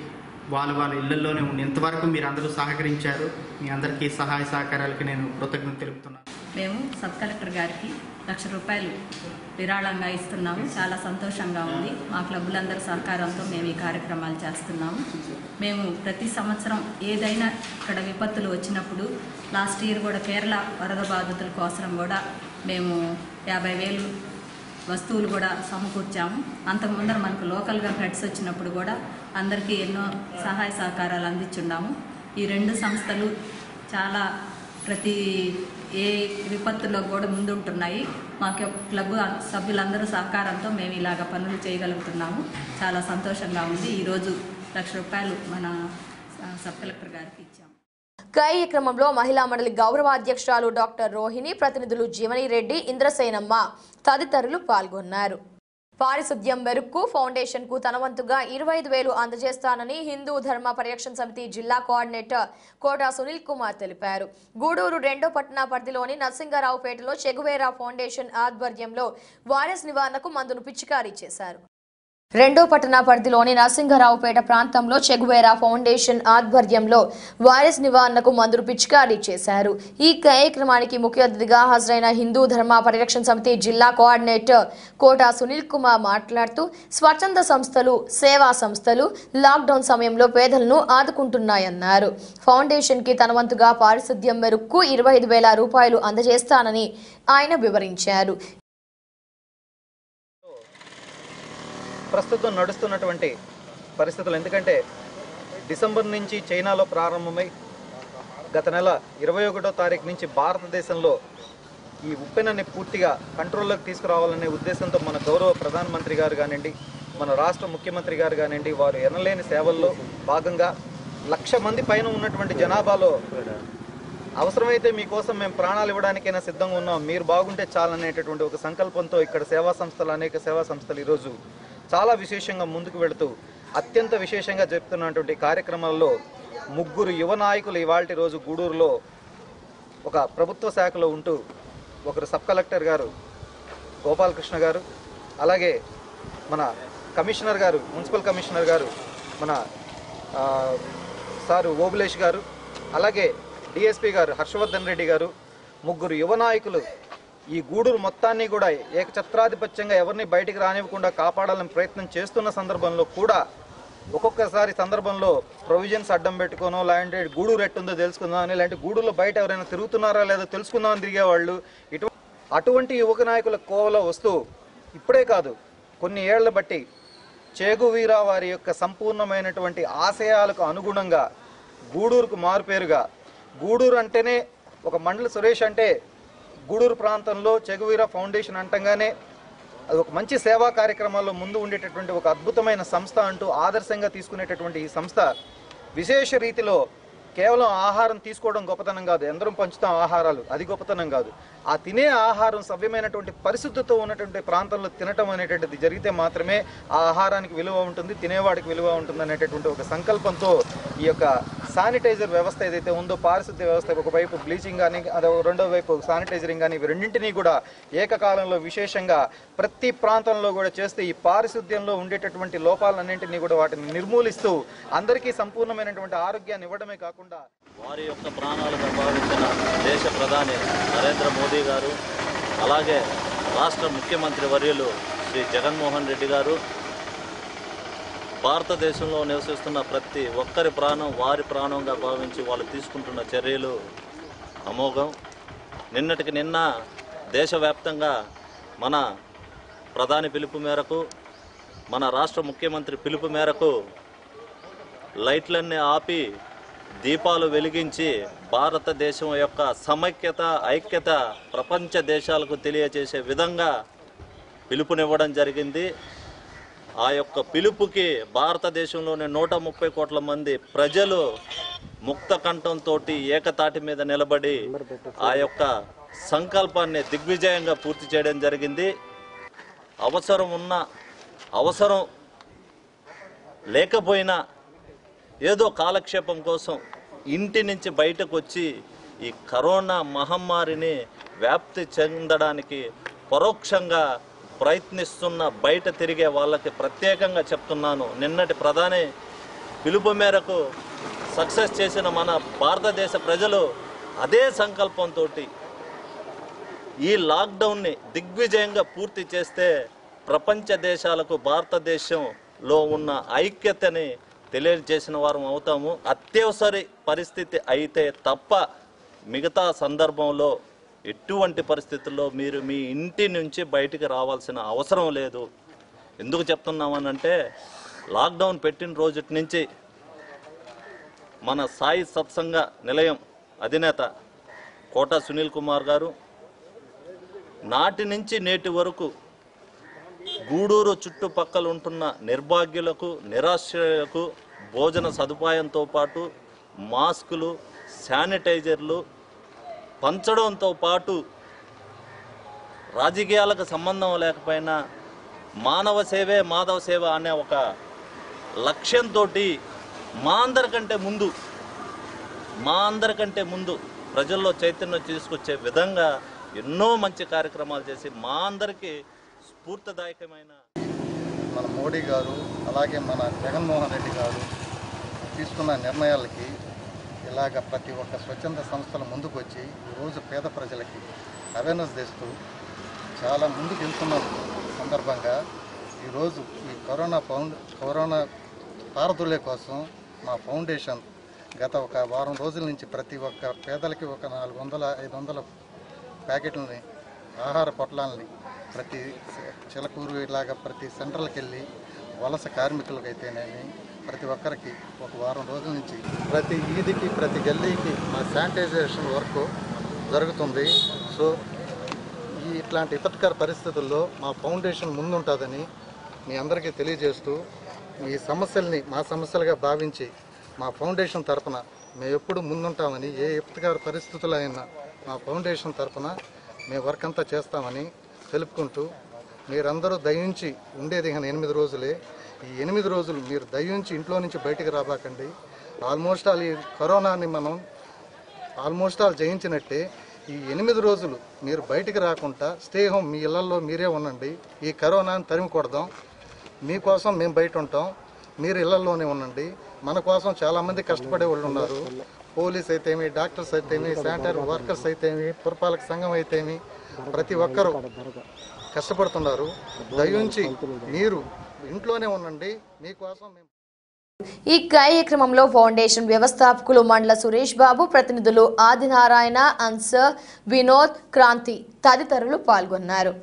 వాళ్ళ వాళ్ళ ఇళ్లలోనే ఉండి ఇంతవరకు మీరు అందరూ సహకరించారు మీ అందరికీ సహాయ సహకారాలకి నేను కృతజ్ఞత తెలుపుతున్నాను మేము సబ్ కలెక్టర్ గారికి లక్ష రూపాయలు విరాళంగా ఇస్తున్నాము చాలా సంతోషంగా ఉంది మా క్లబ్బులందరి సహకారంతో మేము ఈ కార్యక్రమాలు చేస్తున్నాము మేము ప్రతి సంవత్సరం ఏదైనా ఇక్కడ విపత్తులు వచ్చినప్పుడు లాస్ట్ ఇయర్ కూడా కేరళ వరద బాధితుల కోసం కూడా మేము యాభై వేలు వస్తువులు కూడా సమకూర్చాము అంతకు ముందర మనకు లోకల్గా ఫ్లడ్స్ వచ్చినప్పుడు కూడా అందరికీ ఎన్నో సహాయ సహకారాలు అందించున్నాము ఈ రెండు సంస్థలు చాలా ప్రతి ఏ విపత్తులో కూడా ముందుంటున్నాయి మా క్లబ్ సభ్యులందరూ సహకారంతో మేము ఇలాగ పనులు చేయగలుగుతున్నాము చాలా సంతోషంగా ఉంది ఈరోజు లక్ష రూపాయలు మన సబ్ కలెక్టర్ గారికి ఇచ్చాము కార్యక్రమంలో మహిళా మండలి గౌరవ అధ్యక్షురాలు డాక్టర్ రోహిణి ప్రతినిధులు జీవని రెడ్డి ఇంద్రసేనమ్మ తదితరులు పాల్గొన్నారు పారిశుద్ధ్యం మెరుక్కు ఫౌండేషన్ కు తన వంతుగా ఇరవై ఐదు వేలు అందజేస్తానని హిందూ ధర్మ పరిరక్షణ సమితి జిల్లా కోఆర్డినేటర్ కోటా సునీల్ కుమార్ తెలిపారు గూడూరు రెండో పట్టణ పరిధిలోని నరసింగారావుపేటలో చెగువేరా ఫౌండేషన్ ఆధ్వర్యంలో వైరస్ నివారణకు మందును పిచికారీ చేశారు రెండో పట్టణ పరిధిలోని నరసింగరావుపేట ప్రాంతంలో చెగువేరా ఫౌండేషన్ ఆధ్వర్యంలో వైరస్ నివారణకు మందులు పిచికారీ చేశారు ఈ కార్యక్రమానికి ముఖ్య అతిథిగా హాజరైన హిందూ ధర్మ పరిరక్షణ సమితి జిల్లా కోఆర్డినేటర్ కోటా సునీల్ కుమార్ మాట్లాడుతూ స్వచ్ఛంద సంస్థలు సేవా సంస్థలు లాక్డౌన్ సమయంలో పేదలను ఆదుకుంటున్నాయన్నారు ఫౌండేషన్ కి తన వంతుగా పారిశుద్ధ్యం మేరకు ఇరవై ఐదు వేల రూపాయలు అందజేస్తానని ఆయన వివరించారు ప్రస్తుతం నడుస్తున్నటువంటి పరిస్థితులు ఎందుకంటే డిసెంబర్ నుంచి చైనాలో ప్రారంభమై గత నెల ఇరవై ఒకటో తారీఖు నుంచి భారతదేశంలో ఈ ఉప్పెనని పూర్తిగా కంట్రోల్లోకి తీసుకురావాలనే ఉద్దేశంతో మన గౌరవ ప్రధానమంత్రి గారు కానివ్వండి మన రాష్ట్ర ముఖ్యమంత్రి గారు కానివ్వండి వారు ఎనలేని సేవల్లో భాగంగా లక్ష మంది పైన ఉన్నటువంటి జనాభాలో అవసరమైతే మీకోసం మేము ప్రాణాలు ఇవ్వడానికైనా సిద్ధంగా ఉన్నాం మీరు బాగుంటే చాలనేటటువంటి ఒక సంకల్పంతో ఇక్కడ సేవా సంస్థలు అనేక సేవా సంస్థలు ఈరోజు చాలా విశేషంగా ముందుకు వెళుతూ అత్యంత విశేషంగా చెప్తున్నటువంటి కార్యక్రమాల్లో ముగ్గురు యువ నాయకులు ఇవాళ రోజు గూడూరులో ఒక ప్రభుత్వ శాఖలో ఉంటూ ఒకరు సబ్ కలెక్టర్ గారు గోపాలకృష్ణ గారు అలాగే మన కమిషనర్ గారు మున్సిపల్ కమిషనర్ గారు మన ఆ, సారు ఓబులేష్ గారు అలాగే డిఎస్పి గారు హర్షవర్ధన్ రెడ్డి గారు ముగ్గురు యువ నాయకులు ఈ గూడూరు మొత్తాన్ని కూడా ఏకఛత్రాధిపత్యంగా ఎవరిని బయటికి రానివ్వకుండా కాపాడాలని ప్రయత్నం చేస్తున్న సందర్భంలో కూడా ఒక్కొక్కసారి సందర్భంలో ప్రొవిజన్స్ అడ్డం పెట్టుకోనో లేదంటే గూడూరు ఎట్టుందో తెలుసుకుందాం అని లేదంటే గూడూరులో బయట ఎవరైనా తిరుగుతున్నారా లేదో తెలుసుకుందామని తిరిగేవాళ్ళు ఇటు అటువంటి యువక నాయకుల కోవలో వస్తూ ఇప్పుడే కాదు కొన్ని ఏళ్ల బట్టి చేగువీరా వారి యొక్క సంపూర్ణమైనటువంటి ఆశయాలకు అనుగుణంగా గూడూరుకు మారుపేరుగా గూడూరు అంటేనే ఒక మండల సురేష్ అంటే గూడూరు ప్రాంతంలో చెగువీరా ఫౌండేషన్ అంటంగానే అది ఒక మంచి సేవా కార్యక్రమాల్లో ముందు ఉండేటటువంటి ఒక అద్భుతమైన సంస్థ అంటూ ఆదర్శంగా తీసుకునేటటువంటి ఈ సంస్థ విశేష రీతిలో కేవలం ఆహారం తీసుకోవడం గొప్పతనం కాదు ఎందరం పంచుతాం ఆహారాలు అది గొప్పతనం కాదు ఆ తినే ఆహారం సవ్యమైనటువంటి పరిశుద్ధతో ఉన్నటువంటి ప్రాంతంలో తినటం అనేటువంటిది జరిగితే మాత్రమే ఆ ఆహారానికి విలువ ఉంటుంది తినేవాడికి విలువ ఉంటుంది అనేటటువంటి ఒక సంకల్పంతో ఈ యొక్క శానిటైజర్ వ్యవస్థ ఏదైతే ఉందో పారిశుద్ధ్య వ్యవస్థ ఒకవైపు బ్లీచింగ్ కానీ అదో రెండో వైపు శానిటైజరింగ్ కానీ ఇవి రెండింటినీ కూడా ఏకకాలంలో విశేషంగా ప్రతి ప్రాంతంలో కూడా చేస్తే ఈ పారిశుద్ధ్యంలో ఉండేటటువంటి లోపాలన్నింటినీ కూడా వాటిని నిర్మూలిస్తూ అందరికీ సంపూర్ణమైనటువంటి ఆరోగ్యాన్ని ఇవ్వడమే కాకుండా వారి యొక్క ప్రాణాలుగా భావించిన దేశ ప్రధాని నరేంద్ర మోదీ గారు అలాగే రాష్ట్ర ముఖ్యమంత్రి వర్యులు శ్రీ జగన్మోహన్ రెడ్డి గారు భారతదేశంలో నివసిస్తున్న ప్రతి ఒక్కరి ప్రాణం వారి ప్రాణంగా భావించి వాళ్ళు తీసుకుంటున్న చర్యలు అమోఘం నిన్నటికి నిన్న దేశవ్యాప్తంగా మన ప్రధాని పిలుపు మేరకు మన రాష్ట్ర ముఖ్యమంత్రి పిలుపు మేరకు లైట్లన్నీ ఆపి దీపాలు వెలిగించి భారతదేశం యొక్క సమైక్యత ఐక్యత ప్రపంచ దేశాలకు తెలియజేసే విధంగా పిలుపునివ్వడం జరిగింది ఆ యొక్క పిలుపుకి భారతదేశంలోని నూట ముప్పై కోట్ల మంది ప్రజలు ముక్త కంఠంతో ఏకతాటి మీద నిలబడి ఆ యొక్క సంకల్పాన్ని దిగ్విజయంగా పూర్తి చేయడం జరిగింది అవసరం ఉన్న అవసరం లేకపోయినా ఏదో కాలక్షేపం కోసం ఇంటి నుంచి బయటకు వచ్చి ఈ కరోనా మహమ్మారిని వ్యాప్తి చెందడానికి పరోక్షంగా ప్రయత్నిస్తున్న బయట తిరిగే వాళ్ళకి ప్రత్యేకంగా చెప్తున్నాను నిన్నటి ప్రధాని పిలుపు మేరకు సక్సెస్ చేసిన మన భారతదేశ ప్రజలు అదే సంకల్పంతో ఈ లాక్డౌన్ని దిగ్విజయంగా పూర్తి చేస్తే ప్రపంచ దేశాలకు భారతదేశంలో ఉన్న ఐక్యతని తెలియజేసిన వారం అవుతాము అత్యవసర పరిస్థితి అయితే తప్ప మిగతా సందర్భంలో ఎటువంటి పరిస్థితుల్లో మీరు మీ ఇంటి నుంచి బయటికి రావాల్సిన అవసరం లేదు ఎందుకు చెప్తున్నామనంటే లాక్డౌన్ పెట్టిన రోజు నుంచి మన సాయి సత్సంగ నిలయం అధినేత కోట సునీల్ కుమార్ గారు నాటి నుంచి నేటి వరకు గూడూరు చుట్టుపక్కల ఉంటున్న నిర్భాగ్యులకు నిరాశ్రయులకు భోజన సదుపాయంతో పాటు మాస్కులు శానిటైజర్లు పంచడంతో పాటు రాజకీయాలకు సంబంధం లేకపోయినా మానవ సేవే మాధవ సేవ అనే ఒక లక్ష్యంతో మా అందరికంటే ముందు మా అందరికంటే ముందు ప్రజల్లో చైతన్యం తీసుకొచ్చే విధంగా ఎన్నో మంచి కార్యక్రమాలు చేసి మా అందరికీ స్ఫూర్తిదాయకమైన మన మోడీ గారు అలాగే మన జగన్మోహన్ రెడ్డి గారు తీసుకున్న నిర్ణయాలకి ఇలాగ ప్రతి ఒక్క స్వచ్ఛంద సంస్థలు ముందుకు వచ్చి ఈరోజు పేద ప్రజలకి అవేర్నెస్ తెస్తూ చాలా ముందుకు వెళ్తున్న సందర్భంగా ఈరోజు ఈ కరోనా ఫౌండ్ కరోనా పారదులే కోసం మా ఫౌండేషన్ గత ఒక వారం రోజుల నుంచి ప్రతి ఒక్క పేదలకి ఒక నాలుగు వందల ఐదు వందల ప్యాకెట్లని ఆహార పొట్లాలని ప్రతి చిలకూరు ఇలాగ ప్రతి సెంటర్లకు వెళ్ళి వలస కార్మికులకు అయితేనేమి ప్రతి ఒక్కరికి ఒక వారం రోజుల నుంచి ప్రతి వీధికి ప్రతి గల్లీకి మా శానిటైజేషన్ వర్క్ జరుగుతుంది సో ఈ ఇట్లాంటి విపత్కర పరిస్థితుల్లో మా ఫౌండేషన్ ముందుంటుందని మీ అందరికీ తెలియజేస్తూ మీ సమస్యల్ని మా సమస్యలుగా భావించి మా ఫౌండేషన్ తరపున మేము ఎప్పుడు ముందుంటామని ఏ విపత్కర పరిస్థితులు అయినా మా ఫౌండేషన్ తరపున మేము వర్క్ అంతా చేస్తామని తెలుపుకుంటూ మీరందరూ దయించి ఉండేది ఇక ఎనిమిది రోజులే ఈ ఎనిమిది రోజులు మీరు దయించి ఇంట్లో నుంచి బయటికి రాబాకండి ఆల్మోస్ట్ ఆల్ ఈ కరోనాని మనం ఆల్మోస్ట్ ఆల్ జయించినట్టే ఈ ఎనిమిది రోజులు మీరు బయటికి రాకుండా స్టే హోమ్ మీ ఇళ్లలో మీరే ఉండండి ఈ కరోనాని తరిమి కొడదాం మీకోసం మేము బయట ఉంటాం మీరు ఇళ్లలోనే ఉండండి మన కోసం చాలామంది కష్టపడే వాళ్ళు ఉన్నారు పోలీస్ అయితేమి డాక్టర్స్ అయితేమి శానిటరీ వర్కర్స్ అయితేమి పురపాలక సంఘం అయితేమి ప్రతి ఒక్కరూ కష్టపడుతున్నారు దయించి మీరు ఇంట్లోనే ఉండండి మీకోసం మేము ఈ కార్యక్రమంలో ఫౌండేషన్ వ్యవస్థాపకులు మండల సురేష్ బాబు ప్రతినిధులు ఆదినారాయణ అన్సర్ వినోద్ క్రాంతి తదితరులు పాల్గొన్నారు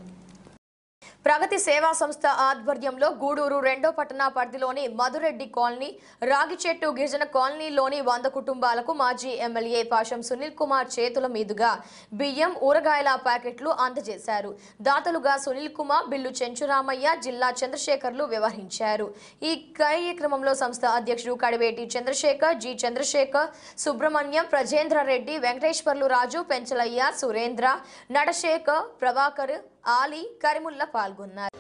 ప్రగతి సేవా సంస్థ ఆధ్వర్యంలో గూడూరు రెండో పట్టణ పరిధిలోని మధురెడ్డి కాలనీ రాగిచెట్టు గిరిజన కాలనీలోని వంద కుటుంబాలకు మాజీ ఎమ్మెల్యే పాషం సునీల్ కుమార్ చేతుల మీదుగా బియ్యం ఊరగాయల ప్యాకెట్లు అందజేశారు దాతలుగా సునీల్ కుమార్ బిల్లు చెంచురామయ్య జిల్లా చంద్రశేఖర్లు వ్యవహరించారు ఈ కార్యక్రమంలో సంస్థ అధ్యక్షుడు కడివేటి చంద్రశేఖర్ జి చంద్రశేఖర్ సుబ్రహ్మణ్యం ప్రజేంద్ర రెడ్డి వెంకటేశ్వర్లు రాజు పెంచలయ్య సురేంద్ర నడశేఖర్ ప్రభాకర్ ఆలీ కరిముల్లా పాల్గొన్నారు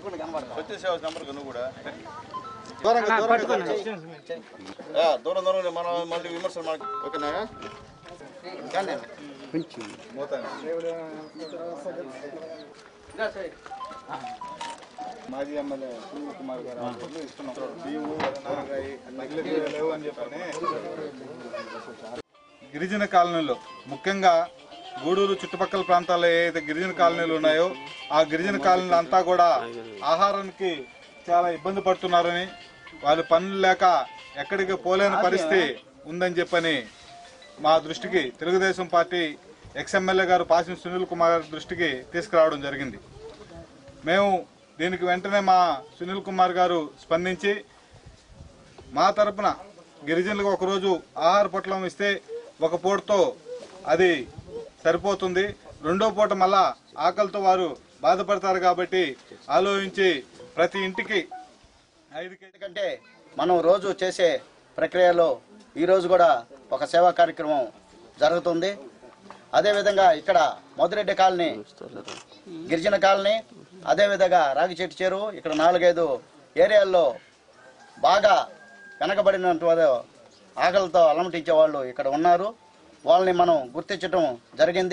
దూరంగా దూరంగా ఆ, దూరం దూరం మనం మళ్ళీ విమర్శలు మనకి ఓకేనా కానీ కొంచెం మాజీ ఎమ్మెల్యే సునీల్ కుమార్ గారు ఆధ్వర్యంలో ఇస్తున్నాం బియ్యము ఊరగాయ, మిగిలినవి లేవు అని చెప్పని గిరిజన కాలనీలో ముఖ్యంగా గూడూరు చుట్టుపక్కల ప్రాంతాల్లో ఏదైతే గిరిజన కాలనీలు ఉన్నాయో ఆ గిరిజన కాలనీలు అంతా కూడా ఆహారానికి చాలా ఇబ్బంది పడుతున్నారని వాళ్ళు పనులు లేక ఎక్కడికి పోలేని పరిస్థితి ఉందని చెప్పని మా దృష్టికి తెలుగుదేశం పార్టీ ఎక్స్ఎమ్మెల్యే గారు పాసిన సునీల్ కుమార్ గారి దృష్టికి తీసుకురావడం జరిగింది మేము దీనికి వెంటనే మా సునీల్ కుమార్ గారు స్పందించి మా తరపున గిరిజనులకు ఒకరోజు ఆహార పొట్లం ఇస్తే ఒక పూటతో అది సరిపోతుంది రెండో పూట మళ్ళా ఆకలితో వారు బాధపడతారు కాబట్టి ఆలోచించి ప్రతి ఇంటికి ఐదు ఎందుకంటే మనం రోజు చేసే ప్రక్రియలో ఈరోజు కూడా ఒక సేవా కార్యక్రమం జరుగుతుంది అదేవిధంగా ఇక్కడ మధురెడ్డి కాలనీ గిరిజన కాలనీ అదేవిధంగా రాగిచెట్టు చెరువు ఇక్కడ నాలుగైదు ఏరియాల్లో బాగా వెనకబడినటువంటి ఆకలితో అలమటించే వాళ్ళు ఇక్కడ ఉన్నారు వాళ్ళని మనం గుర్తించడం జరిగింది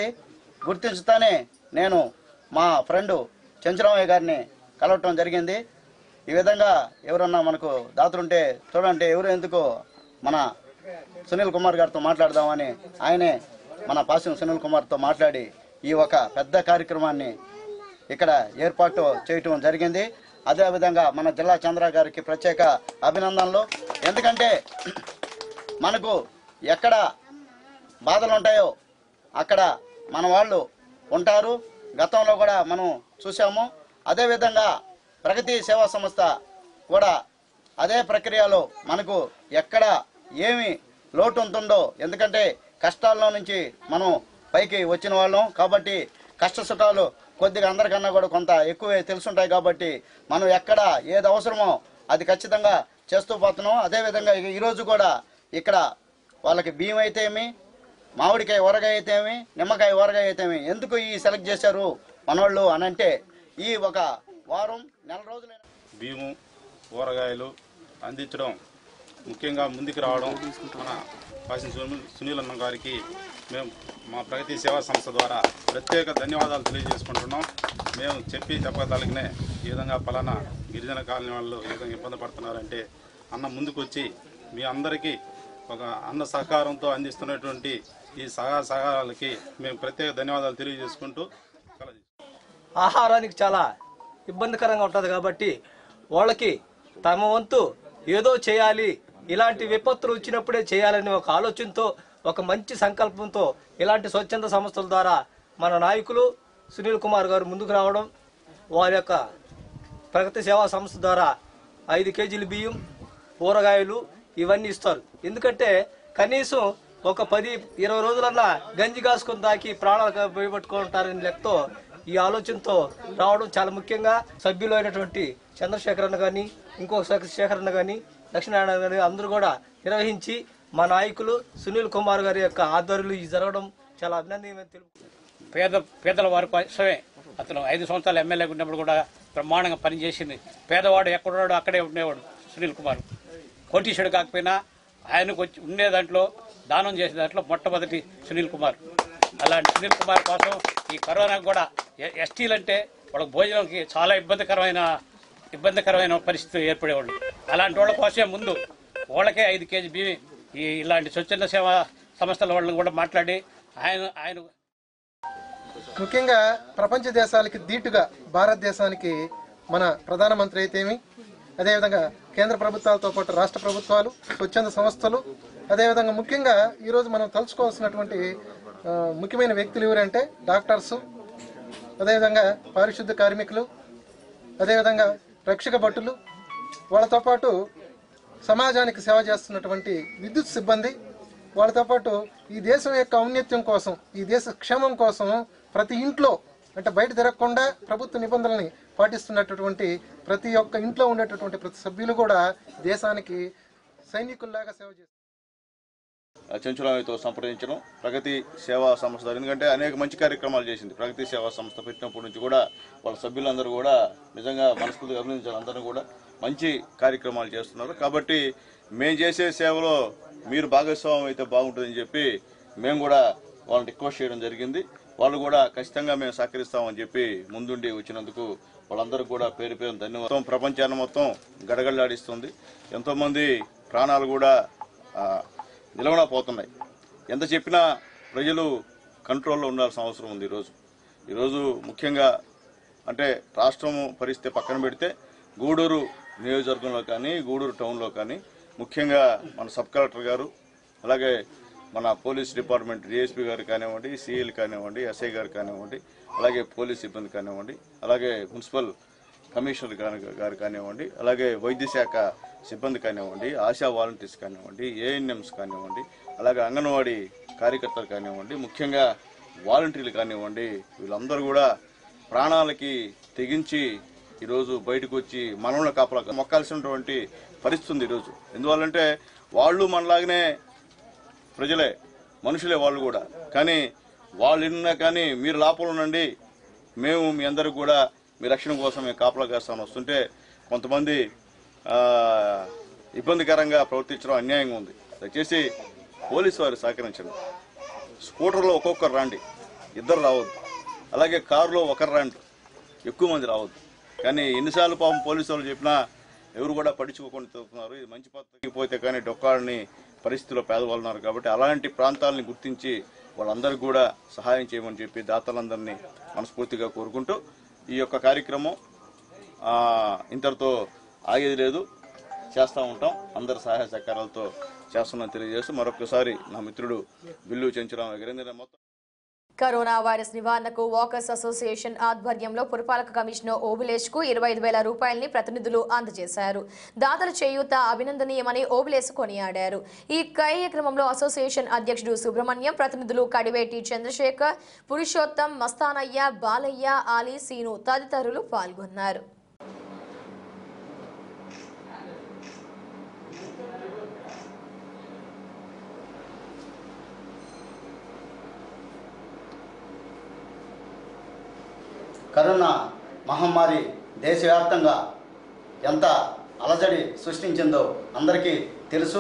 గుర్తించుతానే నేను మా ఫ్రెండ్ చెంచరామయ్య గారిని కలవటం జరిగింది ఈ విధంగా ఎవరన్నా మనకు దాతలుంటే చూడంటే ఎవరు ఎందుకు మన సునీల్ కుమార్ గారితో మాట్లాడదామని ఆయనే మన పాసిన సునీల్ కుమార్తో మాట్లాడి ఈ ఒక పెద్ద కార్యక్రమాన్ని ఇక్కడ ఏర్పాటు చేయటం జరిగింది అదేవిధంగా మన జిల్లా చంద్ర గారికి ప్రత్యేక అభినందనలు ఎందుకంటే మనకు ఎక్కడ బాధలు ఉంటాయో అక్కడ మన వాళ్ళు ఉంటారు గతంలో కూడా మనం చూసాము అదేవిధంగా ప్రగతి సేవా సంస్థ కూడా అదే ప్రక్రియలో మనకు ఎక్కడ ఏమి లోటు ఉంటుందో ఎందుకంటే కష్టాల్లో నుంచి మనం పైకి వచ్చిన వాళ్ళం కాబట్టి కష్ట సుఖాలు కొద్దిగా అందరికన్నా కూడా కొంత ఎక్కువే తెలుసుంటాయి కాబట్టి మనం ఎక్కడ ఏది అవసరమో అది ఖచ్చితంగా చేస్తూ పోతున్నాం అదేవిధంగా ఈ- ఈరోజు కూడా ఇక్కడ వాళ్ళకి బియ్యం అయితే ఏమి మామిడికాయ ఊరగాయ అయితే ఏమి నిమ్మకాయ ఊరగాయ అయితే ఏమి ఎందుకు ఈ సెలెక్ట్ చేశారు మనోళ్ళు అని అంటే ఈ ఒక వారం నెల రోజులు బియ్యము ఊరగాయలు అందించడం ముఖ్యంగా ముందుకు రావడం మన పాసిన సునీల్ సునీల్ అన్న గారికి మేము మా ప్రగతి సేవా సంస్థ ద్వారా ప్రత్యేక ధన్యవాదాలు తెలియజేసుకుంటున్నాం మేము చెప్పి చెప్పగలిగినే ఈ విధంగా పలానా గిరిజన కాలనీ వాళ్ళు ఈ విధంగా ఇబ్బంది పడుతున్నారంటే అన్న ముందుకు వచ్చి మీ అందరికీ ఒక అన్న సహకారంతో అందిస్తున్నటువంటి ఈ సహా సహకారాలకి మేము ప్రత్యేక ధన్యవాదాలు తెలియజేసుకుంటూ ఆహారానికి చాలా ఇబ్బందికరంగా ఉంటుంది కాబట్టి వాళ్ళకి తమ వంతు ఏదో చేయాలి ఇలాంటి విపత్తులు వచ్చినప్పుడే చేయాలనే ఒక ఆలోచనతో ఒక మంచి సంకల్పంతో ఇలాంటి స్వచ్ఛంద సంస్థల ద్వారా మన నాయకులు సునీల్ కుమార్ గారు ముందుకు రావడం వారి యొక్క ప్రగతి సేవా సంస్థ ద్వారా ఐదు కేజీలు బియ్యం కూరగాయలు ఇవన్నీ ఇస్తారు ఎందుకంటే కనీసం ఒక పది ఇరవై రోజులన్నా గంజి కాసుకొని తాకి ప్రాణాలు భయపట్టుకుంటారని లెక్కతో ఈ ఆలోచనతో రావడం చాలా ముఖ్యంగా సభ్యులు అయినటువంటి చంద్రశేఖరన్న కానీ ఇంకో శేఖరన్న కానీ లక్ష్మీనారాయణ గాని అందరూ కూడా నిర్వహించి మా నాయకులు సునీల్ కుమార్ గారి యొక్క ఆధ్వర్యంలో ఇది జరగడం చాలా అభినందనీయమని తెలుపు పేద పేదల వారి కోసమే అతను ఐదు సంవత్సరాలు ఎమ్మెల్యేగా ఉన్నప్పుడు కూడా బ్రహ్మాండంగా పనిచేసింది పేదవాడు ఎక్కడున్నాడో అక్కడే ఉండేవాడు సునీల్ కుమార్ కోటీశ్వరుడు కాకపోయినా ఆయనకు వచ్చి ఉండే దాంట్లో దానం చేసే దాంట్లో మొట్టమొదటి సునీల్ కుమార్ అలాంటి సునీల్ కుమార్ కోసం ఈ కరోనాకు కూడా ఎ- ఎస్టీలు అంటే వాళ్ళకి భోజనంకి చాలా ఇబ్బందికరమైన ఇబ్బందికరమైన పరిస్థితి ఏర్పడేవాళ్ళు అలాంటి వాళ్ళ కోసమే ముందు వాళ్ళకే ఐదు కేజీ బియ్యం ఈ ఇలాంటి స్వచ్ఛంద సేవా సంస్థల వాళ్ళని కూడా మాట్లాడి ఆయన ఆయన ముఖ్యంగా ప్రపంచ దేశాలకి ధీటుగా భారతదేశానికి మన ప్రధానమంత్రి అయితేమి అదేవిధంగా కేంద్ర ప్రభుత్వాలతో పాటు రాష్ట్ర ప్రభుత్వాలు స్వచ్ఛంద సంస్థలు అదేవిధంగా ముఖ్యంగా ఈరోజు మనం తలుచుకోవాల్సినటువంటి ఆ, ముఖ్యమైన వ్యక్తులు ఎవరంటే డాక్టర్స్ అదేవిధంగా పారిశుద్ధ కార్మికులు అదేవిధంగా రక్షక భటులు వాళ్ళతో పాటు సమాజానికి సేవ చేస్తున్నటువంటి విద్యుత్ సిబ్బంది వాళ్ళతో పాటు ఈ దేశం యొక్క ఔన్నత్యం కోసం ఈ దేశ క్షేమం కోసం ప్రతి ఇంట్లో అంటే బయట తిరగకుండా ప్రభుత్వ నిబంధనల్ని పాటిస్తున్నటువంటి ప్రతి ఒక్క ఇంట్లో ఉండేటటువంటి ప్రతి సభ్యులు కూడా దేశానికి సైనికుల్లాగా సేవ చేస్తారు చెంచులతో సంప్రదించడం ప్రగతి సేవా సంస్థ ద్వారా. ఎందుకంటే అనేక మంచి కార్యక్రమాలు చేసింది ప్రగతి సేవా సంస్థ పెట్టినప్పటి నుంచి కూడా వాళ్ళ సభ్యులందరూ కూడా నిజంగా మనస్ఫూర్తిగా అభినందించాలి అందరూ కూడా మంచి కార్యక్రమాలు చేస్తున్నారు కాబట్టి మేము చేసే సేవలో మీరు భాగస్వామ్యం అయితే బాగుంటుందని చెప్పి మేము కూడా వాళ్ళని రిక్వెస్ట్ చేయడం జరిగింది వాళ్ళు కూడా ఖచ్చితంగా మేము సహకరిస్తామని చెప్పి ముందుండి వచ్చినందుకు వాళ్ళందరూ కూడా పేరు పేరు ధన్యవాదం ప్రపంచాన్ని మొత్తం గడగడలాడిస్తుంది ఎంతోమంది ప్రాణాలు కూడా ఆ, నిలవన పోతున్నాయి ఎంత చెప్పినా ప్రజలు కంట్రోల్లో ఉండాల్సిన అవసరం ఉంది ఈరోజు ఈరోజు ముఖ్యంగా అంటే రాష్ట్రము పరిస్థితి పక్కన పెడితే గూడూరు నియోజకవర్గంలో కానీ గూడూరు టౌన్లో కానీ ముఖ్యంగా మన సబ్ కలెక్టర్ గారు అలాగే మన పోలీస్ డిపార్ట్మెంట్ డిఎస్పీ గారు కానివ్వండి సిఐలు కానివ్వండి ఎస్ఐ గారు కానివ్వండి అలాగే పోలీస్ సిబ్బంది కానివ్వండి అలాగే మున్సిపల్ కమిషనర్ గాని- గారు కానివ్వండి అలాగే వైద్య శాఖ సిబ్బంది కానివ్వండి ఆశా వాలంటీర్స్ కానివ్వండి ఏఎన్ఎంస్ కానివ్వండి అలాగే అంగన్వాడీ కార్యకర్తలు కానివ్వండి ముఖ్యంగా వాలంటీర్లు కానివ్వండి వీళ్ళందరూ కూడా ప్రాణాలకి తెగించి ఈరోజు బయటకు వచ్చి మనల్ని కాపలా మొక్కాల్సినటువంటి పరిస్థితి ఉంది ఈరోజు ఎందువల్లంటే వాళ్ళు మనలాగనే ప్రజలే మనుషులే వాళ్ళు కూడా కానీ వాళ్ళు విన్నా కానీ మీరు లోపల ఉండండి మేము మీ అందరికి కూడా మీ రక్షణ కోసం మేము కాపలా కాస్తామని వస్తుంటే కొంతమంది ఆ, ఇబ్బందికరంగా ప్రవర్తించడం అన్యాయంగా ఉంది దయచేసి పోలీసు వారు సహకరించండి స్కూటర్లో ఒక్కొక్కరు రండి ఇద్దరు రావద్దు అలాగే కారులో ఒకరు రండి ఎక్కువ మంది రావద్దు కానీ ఎన్నిసార్లు పాపం పోలీసు వాళ్ళు చెప్పినా ఎవరు కూడా పడుచుకోకుండా తిరుగుతున్నారు ఇది మంచి పద్ధతికి పోతే కానీ డొక్కాడని పరిస్థితిలో పేదవాళ్ళు ఉన్నారు కాబట్టి అలాంటి ప్రాంతాలని గుర్తించి వాళ్ళందరికీ కూడా సహాయం చేయమని చెప్పి దాతలందరినీ మనస్ఫూర్తిగా కోరుకుంటూ ఈ యొక్క కార్యక్రమం ఆ, ఇంతటితో ఆగేది లేదు చేస్తూ ఉంటాం అందరి సహాయ సహకారాలతో చేస్తున్నాం తెలియజేస్తూ మరొకసారి నా మిత్రుడు బిల్లు చెంచురామ గారి మొత్తం కరోనా వైరస్ నివారణకు వాకర్స్ అసోసియేషన్ ఆధ్వర్యంలో పురపాలక కమిషనర్ ఓబులేష్ కు ఇరవై ఐదు వేల రూపాయలని ప్రతినిధులు అందజేశారు దాతల చేయూత అభినందనీయమని ఓబులేష్ కొనియాడారు ఈ కార్యక్రమంలో అసోసియేషన్ అధ్యక్షుడు సుబ్రహ్మణ్యం ప్రతినిధులు కడివేటి చంద్రశేఖర్ పురుషోత్తం మస్తానయ్య బాలయ్య ఆలీ సీను తదితరులు పాల్గొన్నారు కరోనా మహమ్మారి దేశవ్యాప్తంగా ఎంత అలజడి సృష్టించిందో అందరికీ తెలుసు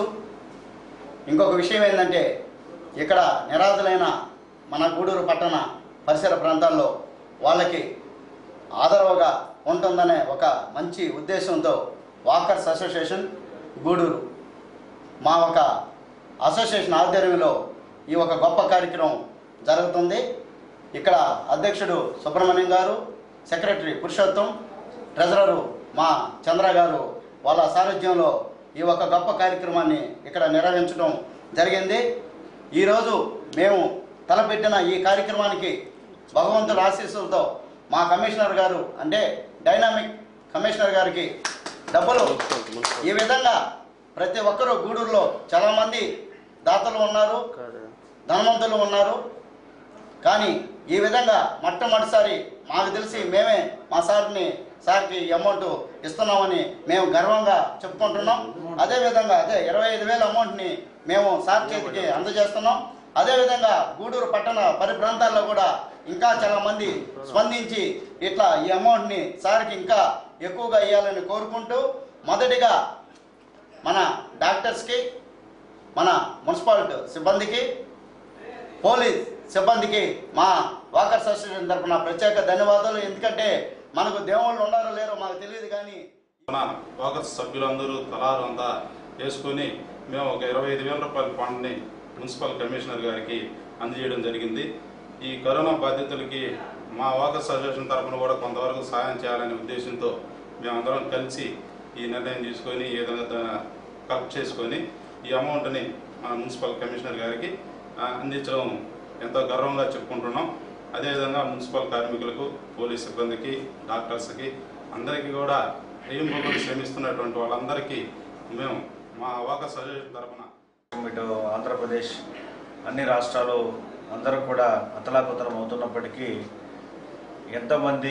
ఇంకొక విషయం ఏంటంటే ఇక్కడ నిరాధులైన మన గూడూరు పట్టణ పరిసర ప్రాంతాల్లో వాళ్ళకి ఆదరవుగా ఉంటుందనే ఒక మంచి ఉద్దేశంతో వాకర్స్ అసోసియేషన్ గూడూరు మా ఒక అసోసియేషన్ ఆధ్వర్యంలో ఈ ఒక గొప్ప కార్యక్రమం జరుగుతుంది ఇక్కడ అధ్యక్షుడు సుబ్రహ్మణ్యం గారు సెక్రటరీ పురుషోత్తం ట్రెజరరు మా చంద్ర గారు వాళ్ళ సారథ్యంలో ఈ ఒక గొప్ప కార్యక్రమాన్ని ఇక్కడ నిర్వహించడం జరిగింది ఈరోజు మేము తలపెట్టిన ఈ కార్యక్రమానికి భగవంతుడి ఆశీస్సులతో మా కమిషనర్ గారు అంటే డైనామిక్ కమిషనర్ గారికి డబ్బులు ఈ విధంగా ప్రతి ఒక్కరూ గూడూరులో చాలామంది దాతలు ఉన్నారు ధనవంతులు ఉన్నారు కానీ ఈ విధంగా మొట్టమొదటిసారి మాకు తెలిసి మేమే మా సార్ని సార్కి అమౌంట్ ఇస్తున్నామని మేము గర్వంగా చెప్పుకుంటున్నాం అదే విధంగా అదే ఇరవై ఐదు వేల అమౌంట్ని మేము సార్ చేతికి అందజేస్తున్నాం అదేవిధంగా గూడూరు పట్టణ పరి ప్రాంతాల్లో కూడా ఇంకా చాలా మంది స్పందించి ఇట్లా ఈ అమౌంట్ని సార్కి ఇంకా ఎక్కువగా ఇవ్వాలని కోరుకుంటూ మొదటిగా మన డాక్టర్స్కి మన మున్సిపాలిటీ సిబ్బందికి పోలీస్ సిబ్బందికి మా వాకర్స్ అసోసియేషన్ తరఫున ప్రత్యేక ధన్యవాదాలు ఎందుకంటే మనకు దేవుళ్ళు ఉన్నారో లేరో మాకు తెలియదు కానీ మన వాకర్స్ సభ్యులందరూ తలారు అంతా వేసుకొని మేము ఒక ఇరవై ఐదు వేల రూపాయల ఫండ్ని మున్సిపల్ కమిషనర్ గారికి అందజేయడం జరిగింది ఈ కరోనా బాధితులకి మా వాకర్స్ అసోసియేషన్ తరఫున కూడా కొంతవరకు సహాయం చేయాలనే ఉద్దేశంతో మేమందరం కలిసి ఈ నిర్ణయం తీసుకొని ఏదైనా కలెక్ట్ చేసుకొని ఈ అమౌంట్ని మన మున్సిపల్ కమిషనర్ గారికి ఆ, అందించడం ఎంతో గర్వంగా చెప్పుకుంటున్నాం అదేవిధంగా మున్సిపల్ కార్మికులకు పోలీస్ సిబ్బందికి డాక్టర్స్కి అందరికీ కూడా నియమపడి శ్రమిస్తున్నటువంటి వాళ్ళందరికీ మేము మా వాకర్ సజెషన్ తరఫున ఇటు ఆంధ్రప్రదేశ్ అన్ని రాష్ట్రాలు అందరూ కూడా అతలాకుతలం అవుతున్నప్పటికీ ఎంతోమంది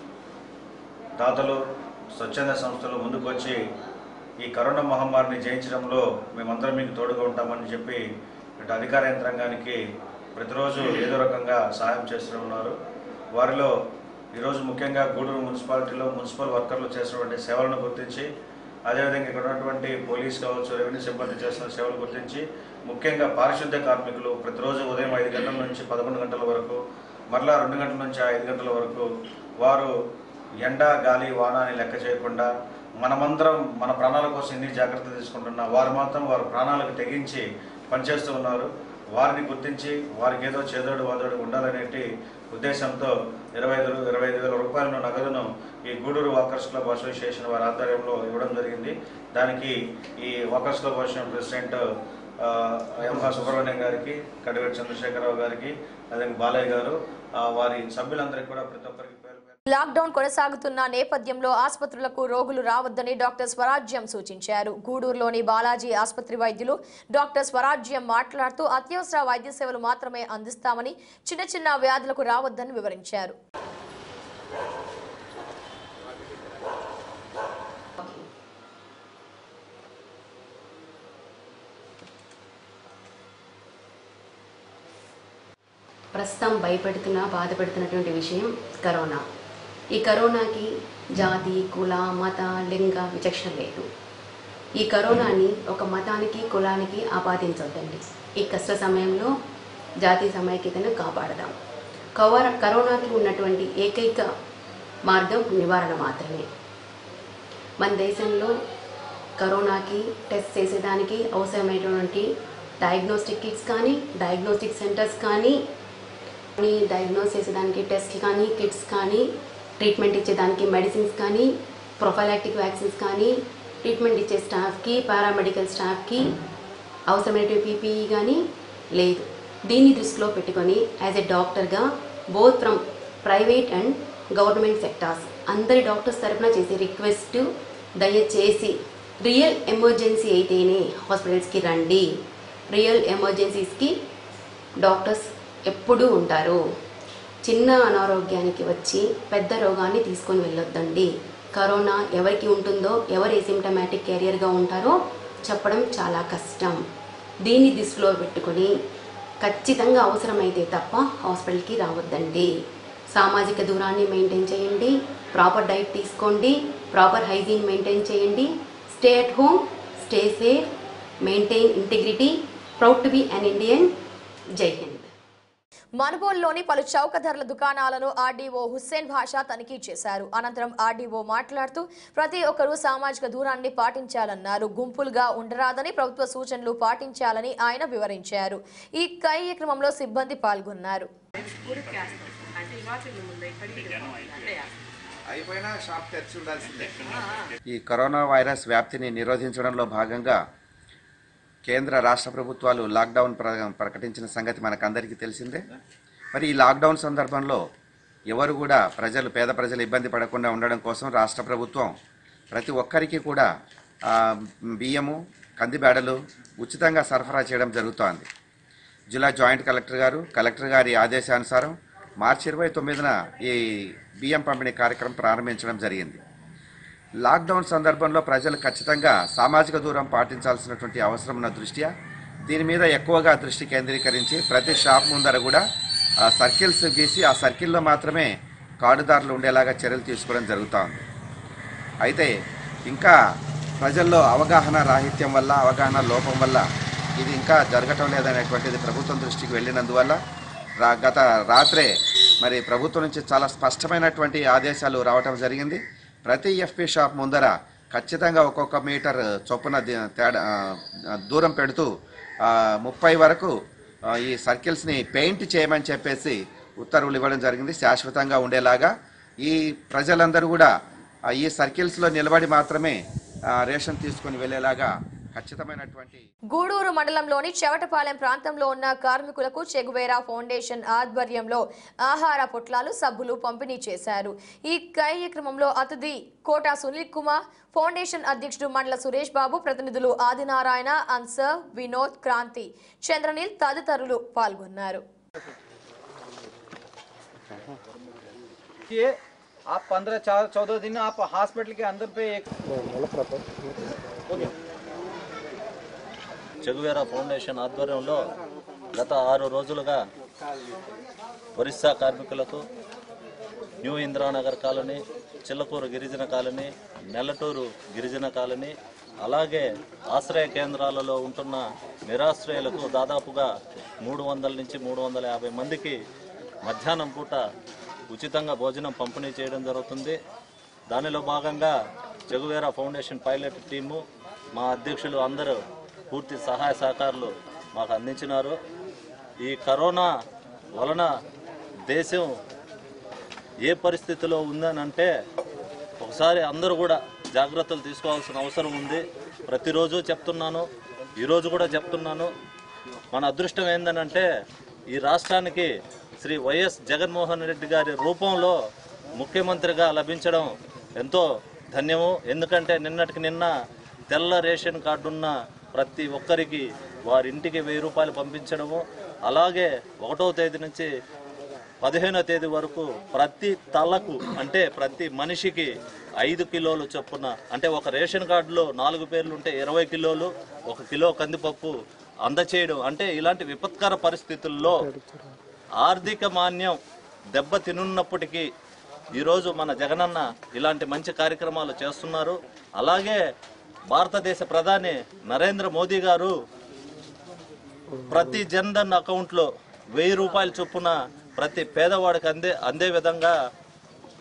దాతలు స్వచ్ఛంద సంస్థలు ముందుకొచ్చి ఈ కరోనా మహమ్మారిని జయించడంలో మేమందరం మీకు తోడుగా ఉంటామని చెప్పి ఇటు అధికార యంత్రాంగానికి ప్రతిరోజు ఏదో రకంగా సహాయం చేస్తూ ఉన్నారు వారిలో ఈరోజు ముఖ్యంగా గూడూరు మున్సిపాలిటీలో మున్సిపల్ వర్కర్లు చేసినటువంటి సేవలను గుర్తించి అదేవిధంగా ఇక్కడ ఉన్నటువంటి పోలీస్ కావచ్చు రెవెన్యూ సిబ్బంది చేస్తున్న సేవలు గుర్తించి ముఖ్యంగా పారిశుద్ధ్య కార్మికులు ప్రతిరోజు ఉదయం ఐదు గంటల నుంచి పదకొండు గంటల వరకు మరలా రెండు గంటల నుంచి ఐదు గంటల వరకు వారు ఎండ గాలి వాన అని లెక్క చేయకుండా మనమందరం మన ప్రాణాల కోసం ఎన్ని జాగ్రత్తలు తీసుకుంటున్నా వారు మాత్రం వారి ప్రాణాలకు తెగించి పనిచేస్తూ ఉన్నారు వారిని గుర్తించి వారికి ఏదో చేదోడు వాదోడు ఉండాలనేటి ఉద్దేశంతో ఇరవై ఐదు ఇరవై ఐదు వేల రూపాయలను నగదును ఈ గూడూరు వాకర్స్ క్లబ్ అసోసియేషన్ వారి ఆధ్వర్యంలో ఇవ్వడం జరిగింది దానికి ఈ వాకర్స్ క్లబ్ అసోసియేషన్ ప్రెసిడెంట్ ఆ, ఎంహా సుబ్రహ్మణ్యం గారికి కడివేటి చంద్రశేఖరరావు గారికి అదే బాలయ్య గారు ఆ, వారి సభ్యులందరికీ కూడా ప్రతి ఒక్కరికి పేరు లాక్డౌన్ కొనసాగుతున్న నేపథ్యంలో ఆసుపత్రులకు రోగులు రావద్దని డాక్టర్ స్వరాజ్యం సూచించారు గూడూరులోని బాలాజీ ఆసుపత్రి వైద్యులు డాక్టర్ స్వరాజ్యం మాట్లాడుతూ అత్యవసర వైద్య సేవలు మాత్రమే అందిస్తామని చిన్న చిన్న వ్యాధులకు రావద్దని వివరించారు ప్రస్తుతం భయపెడుతున్న బాధపెడుతున్నటువంటి విషయం కరోనా ఈ కరోనాకి జాతి కుల మత లింగ విచక్షణ లేదు ఈ కరోనాని ఒక మతానికి కులానికి ఆపాదించొద్దండి ఈ కష్ట సమయంలో జాతి సమైక్యతను కాపాడదాం కవర కరోనాకి ఉన్నటువంటి ఏకైక మార్గం నివారణ మాత్రమే మన దేశంలో కరోనాకి టెస్ట్ చేసేదానికి అవసరమైనటువంటి డయాగ్నోస్టిక్ కిట్స్ కానీ డయాగ్నోస్టిక్ సెంటర్స్ కానీ కానీ డయాగ్నోస్ చేసేదానికి టెస్ట్ కానీ కిట్స్ కానీ ట్రీట్మెంట్ ఇచ్చేదానికి మెడిసిన్స్ కానీ ప్రొఫైలాక్టిక్ వ్యాక్సిన్స్ కానీ ట్రీట్మెంట్ ఇచ్చే స్టాఫ్కి పారామెడికల్ స్టాఫ్కి అవసరమైన పీపీఈ కానీ లేదు దీన్ని దృష్టిలో పెట్టుకొని యాజ్ ఎ డాక్టర్గా both from private and government sectors అందరి డాక్టర్స్ తరఫున చేసే రిక్వెస్ట్ దయచేసి రియల్ ఎమర్జెన్సీ అయితేనే హాస్పిటల్స్కి రండి రియల్ ఎమర్జెన్సీస్కి డాక్టర్స్ ఎప్పుడూ ఉంటారు చిన్న అనారోగ్యానికి వచ్చి పెద్ద రోగాన్ని తీసుకొని వెళ్ళొద్దండి కరోనా ఎవరికి ఉంటుందో ఎవరు ఏసిమ్టమాటిక్ క్యారియర్గా ఉంటారో చెప్పడం చాలా కష్టం దీన్ని దృష్టిలో పెట్టుకొని ఖచ్చితంగా అవసరమైతే తప్ప హాస్పిటల్కి రావద్దండి సామాజిక దూరాన్ని మెయింటైన్ చేయండి ప్రాపర్ డైట్ తీసుకోండి ప్రాపర్ హైజీన్ మెయింటైన్ చేయండి stay at home stay safe maintain integrity proud to be an Indian Jai Hind మనుబోలులోని పలు చౌక ధరల దుకాణాలను ఆర్డీఓ హుస్సేన్ భాషా తనిఖీ చేశారు అనంతరం ఆర్డీఓ మాట్లాడుతూ ప్రతి ఒక్కరూ సామాజిక దూరాన్ని పాటించాలన్నారు గుంపులుగా ఉండరాదని ప్రభుత్వ సూచనలు పాటించాలని ఆయన వివరించారు ఈ కార్యక్రమంలో సిబ్బంది పాల్గొన్నారు అయిపోయినా షాప్ తెరిచి ఉండాల్సిందే ఈ కరోనా వైరస్ వ్యాప్తిని నిరోధించడంలో భాగంగా కేంద్ర రాష్ట్ర ప్రభుత్వాలు లాక్డౌన్ ప్ర- ప్రకటించిన సంగతి మనకందరికీ తెలిసిందే మరి ఈ లాక్డౌన్ సందర్భంలో ఎవరు కూడా ప్రజలు పేద ప్రజలు ఇబ్బంది పడకుండా ఉండడం కోసం రాష్ట్ర ప్రభుత్వం ప్రతి ఒక్కరికి కూడా ఆ, బియ్యము కందిబేడలు ఉచితంగా సరఫరా చేయడం జరుగుతోంది జిల్లా జాయింట్ కలెక్టర్ గారు కలెక్టర్ గారి ఆదేశానుసారం మార్చి ఇరవై తొమ్మిదిన ఈ బియ్యం పంపిణీ కార్యక్రమం ప్రారంభించడం జరిగింది లాక్డౌన్ సందర్భంలో ప్రజలు ఖచ్చితంగా సామాజిక దూరం పాటించాల్సినటువంటి అవసరం ఉన్న దృష్ట్యా దీని మీద ఎక్కువగా దృష్టి కేంద్రీకరించి ప్రతి షాప్ ముందర కూడా ఆ సర్కిల్స్ గీసి ఆ సర్కిల్లో మాత్రమే కార్డుదారులు ఉండేలాగా చర్యలు తీసుకోవడం జరుగుతూ ఉంది అయితే ఇంకా ప్రజల్లో అవగాహన రాహిత్యం వల్ల అవగాహన లోపం వల్ల ఇది ఇంకా జరగటం లేదనేటువంటిది ప్రభుత్వం దృష్టికి వెళ్ళినందువల్ల రా గత రాత్రే మరి ప్రభుత్వం నుంచి చాలా స్పష్టమైనటువంటి ఆదేశాలు రావటం జరిగింది ప్రతి ఎఫ్పి షాప్ ముందర ఖచ్చితంగా ఒక్కొక్క మీటర్ చొప్పున ది- తేడా ఆ, దూరం పెడుతూ ఆ, ముప్పై వరకు ఆ, ఈ సర్కిల్స్ని పెయింట్ చేయమని చెప్పేసి ఉత్తర్వులు ఇవ్వడం జరిగింది శాశ్వతంగా ఉండేలాగా ఈ ప్రజలందరూ కూడా ఆ, ఈ సర్కిల్స్లో నిలబడి మాత్రమే ఆ, రేషన్ తీసుకొని వెళ్ళేలాగా ఖచ్చితమైనటువంటి గూడూరు మండలంలోని చెవటపాలెం ప్రాంతంలో ఉన్న కార్మికులకు చెగువేరా ఫౌండేషన్ ఆధ్వర్యంలో ఆహార పొట్లాలు సబ్బులు పంపిణీ చేశారు ఈ కార్యక్రమంలో అతిథి కోటా సునీల్ కుమార్ ఫౌండేషన్ అధ్యక్షుడు మండల సురేష్ బాబు ప్రతినిధులు ఆదినారాయణ అన్సర్ వినోద్ క్రాంతి చంద్రనీల్ తదితరులు పాల్గొన్నారు ये आप पंद्रह चार चौदह दिन आप हॉस्पिटल के अंदर पे एक చెగువేరా ఫౌండేషన్ ఆధ్వర్యంలో గత ఆరు రోజులుగా ఒరిస్సా కార్మికులకు న్యూ ఇందిరానగర్ కాలనీ చిల్లకూరు గిరిజన కాలనీ నెల్లటూరు గిరిజన కాలనీ అలాగే ఆశ్రయ కేంద్రాలలో ఉంటున్న నిరాశ్రయులకు దాదాపుగా మూడు వందల నుంచి మూడు వందల యాభై మందికి మధ్యాహ్నం పూట ఉచితంగా భోజనం పంపిణీ చేయడం జరుగుతుంది దానిలో భాగంగా చెగువేరా ఫౌండేషన్ పైలట్ టీము మా అధ్యక్షులు అందరూ పూర్తి సహాయ సహకారాలు మాకు అందించినారు ఈ కరోనా వలన దేశం ఏ పరిస్థితిలో ఉందని అంటే ఒకసారి అందరూ కూడా జాగ్రత్తలు తీసుకోవాల్సిన అవసరం ఉంది ప్రతిరోజు చెప్తున్నాను ఈరోజు కూడా చెప్తున్నాను మన అదృష్టం ఏందనంటే ఈ రాష్ట్రానికి శ్రీ వైఎస్ జగన్మోహన్ రెడ్డి గారి రూపంలో ముఖ్యమంత్రిగా లభించడం ఎంతో ధన్యము ఎందుకంటే నిన్నటికి నిన్న తెల్ల రేషన్ కార్డు ఉన్న ప్రతి ఒక్కరికి వారి ఇంటికి వెయ్యి రూపాయలు పంపించడము అలాగే ఒకటో తేదీ నుంచి పదిహేనో తేదీ వరకు ప్రతి తలకు అంటే ప్రతి మనిషికి ఐదు కిలోలు చొప్పున అంటే ఒక రేషన్ కార్డులో నాలుగు పేర్లు ఉంటే ఇరవై కిలోలు ఒక కిలో కందిపప్పు అందచేయడం అంటే ఇలాంటి విపత్కర పరిస్థితుల్లో ఆర్థిక మాన్యం దెబ్బ తినున్నప్పటికీ ఈరోజు మన జగనన్న ఇలాంటి మంచి కార్యక్రమాలు చేస్తున్నారు అలాగే భారతదేశ ప్రధాని నరేంద్ర మోదీ గారు ప్రతి జన్ధన్ అకౌంట్లో వెయ్యి రూపాయల చొప్పున ప్రతి పేదవాడికి అందే అందే విధంగా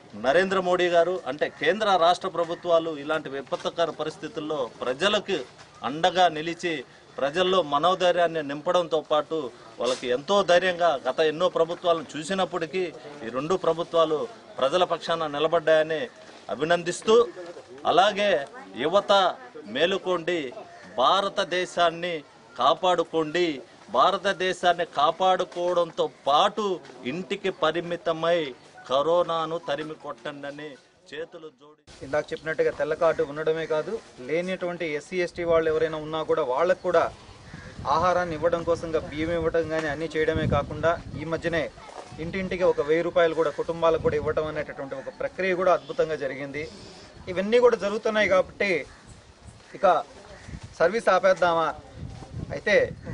నరేంద్ర మోడీ గారు అంటే కేంద్ర రాష్ట్ర ప్రభుత్వాలు ఇలాంటి విపత్కర పరిస్థితుల్లో ప్రజలకు అండగా నిలిచి ప్రజల్లో మనోధైర్యాన్ని నింపడంతో పాటు వాళ్ళకి ఎంతో ధైర్యంగా గత ఎన్నో ప్రభుత్వాలను చూసినప్పటికీ ఈ రెండు ప్రభుత్వాలు ప్రజల పక్షాన నిలబడ్డాయని అభినందిస్తూ అలాగే యువత మేలుకోండి భారతదేశాన్ని కాపాడుకోండి భారతదేశాన్ని కాపాడుకోవడంతో పాటు ఇంటికి పరిమితమై కరోనాను తరిమి కొట్టండి చేతులు జోడి ఇందాక చెప్పినట్టుగా తెల్ల కార్డు ఉండడమే కాదు లేనటువంటి ఎస్సీ ఎస్టీ వాళ్ళు ఎవరైనా ఉన్నా కూడా వాళ్ళకు కూడా ఆహారాన్ని ఇవ్వడం కోసంగా బియ్యం ఇవ్వడం కానీ అన్నీ చేయడమే కాకుండా ఈ మధ్యనే ఇంటింటికి ఒక వెయ్యి రూపాయలు కూడా కుటుంబాలకు కూడా ఇవ్వడం అనేటటువంటి ఒక ప్రక్రియ కూడా అద్భుతంగా జరిగింది ఇవన్నీ కూడా జరుగుతున్నాయి కాబట్టి ఇక సర్వీస్ ఆపేద్దామా అయితే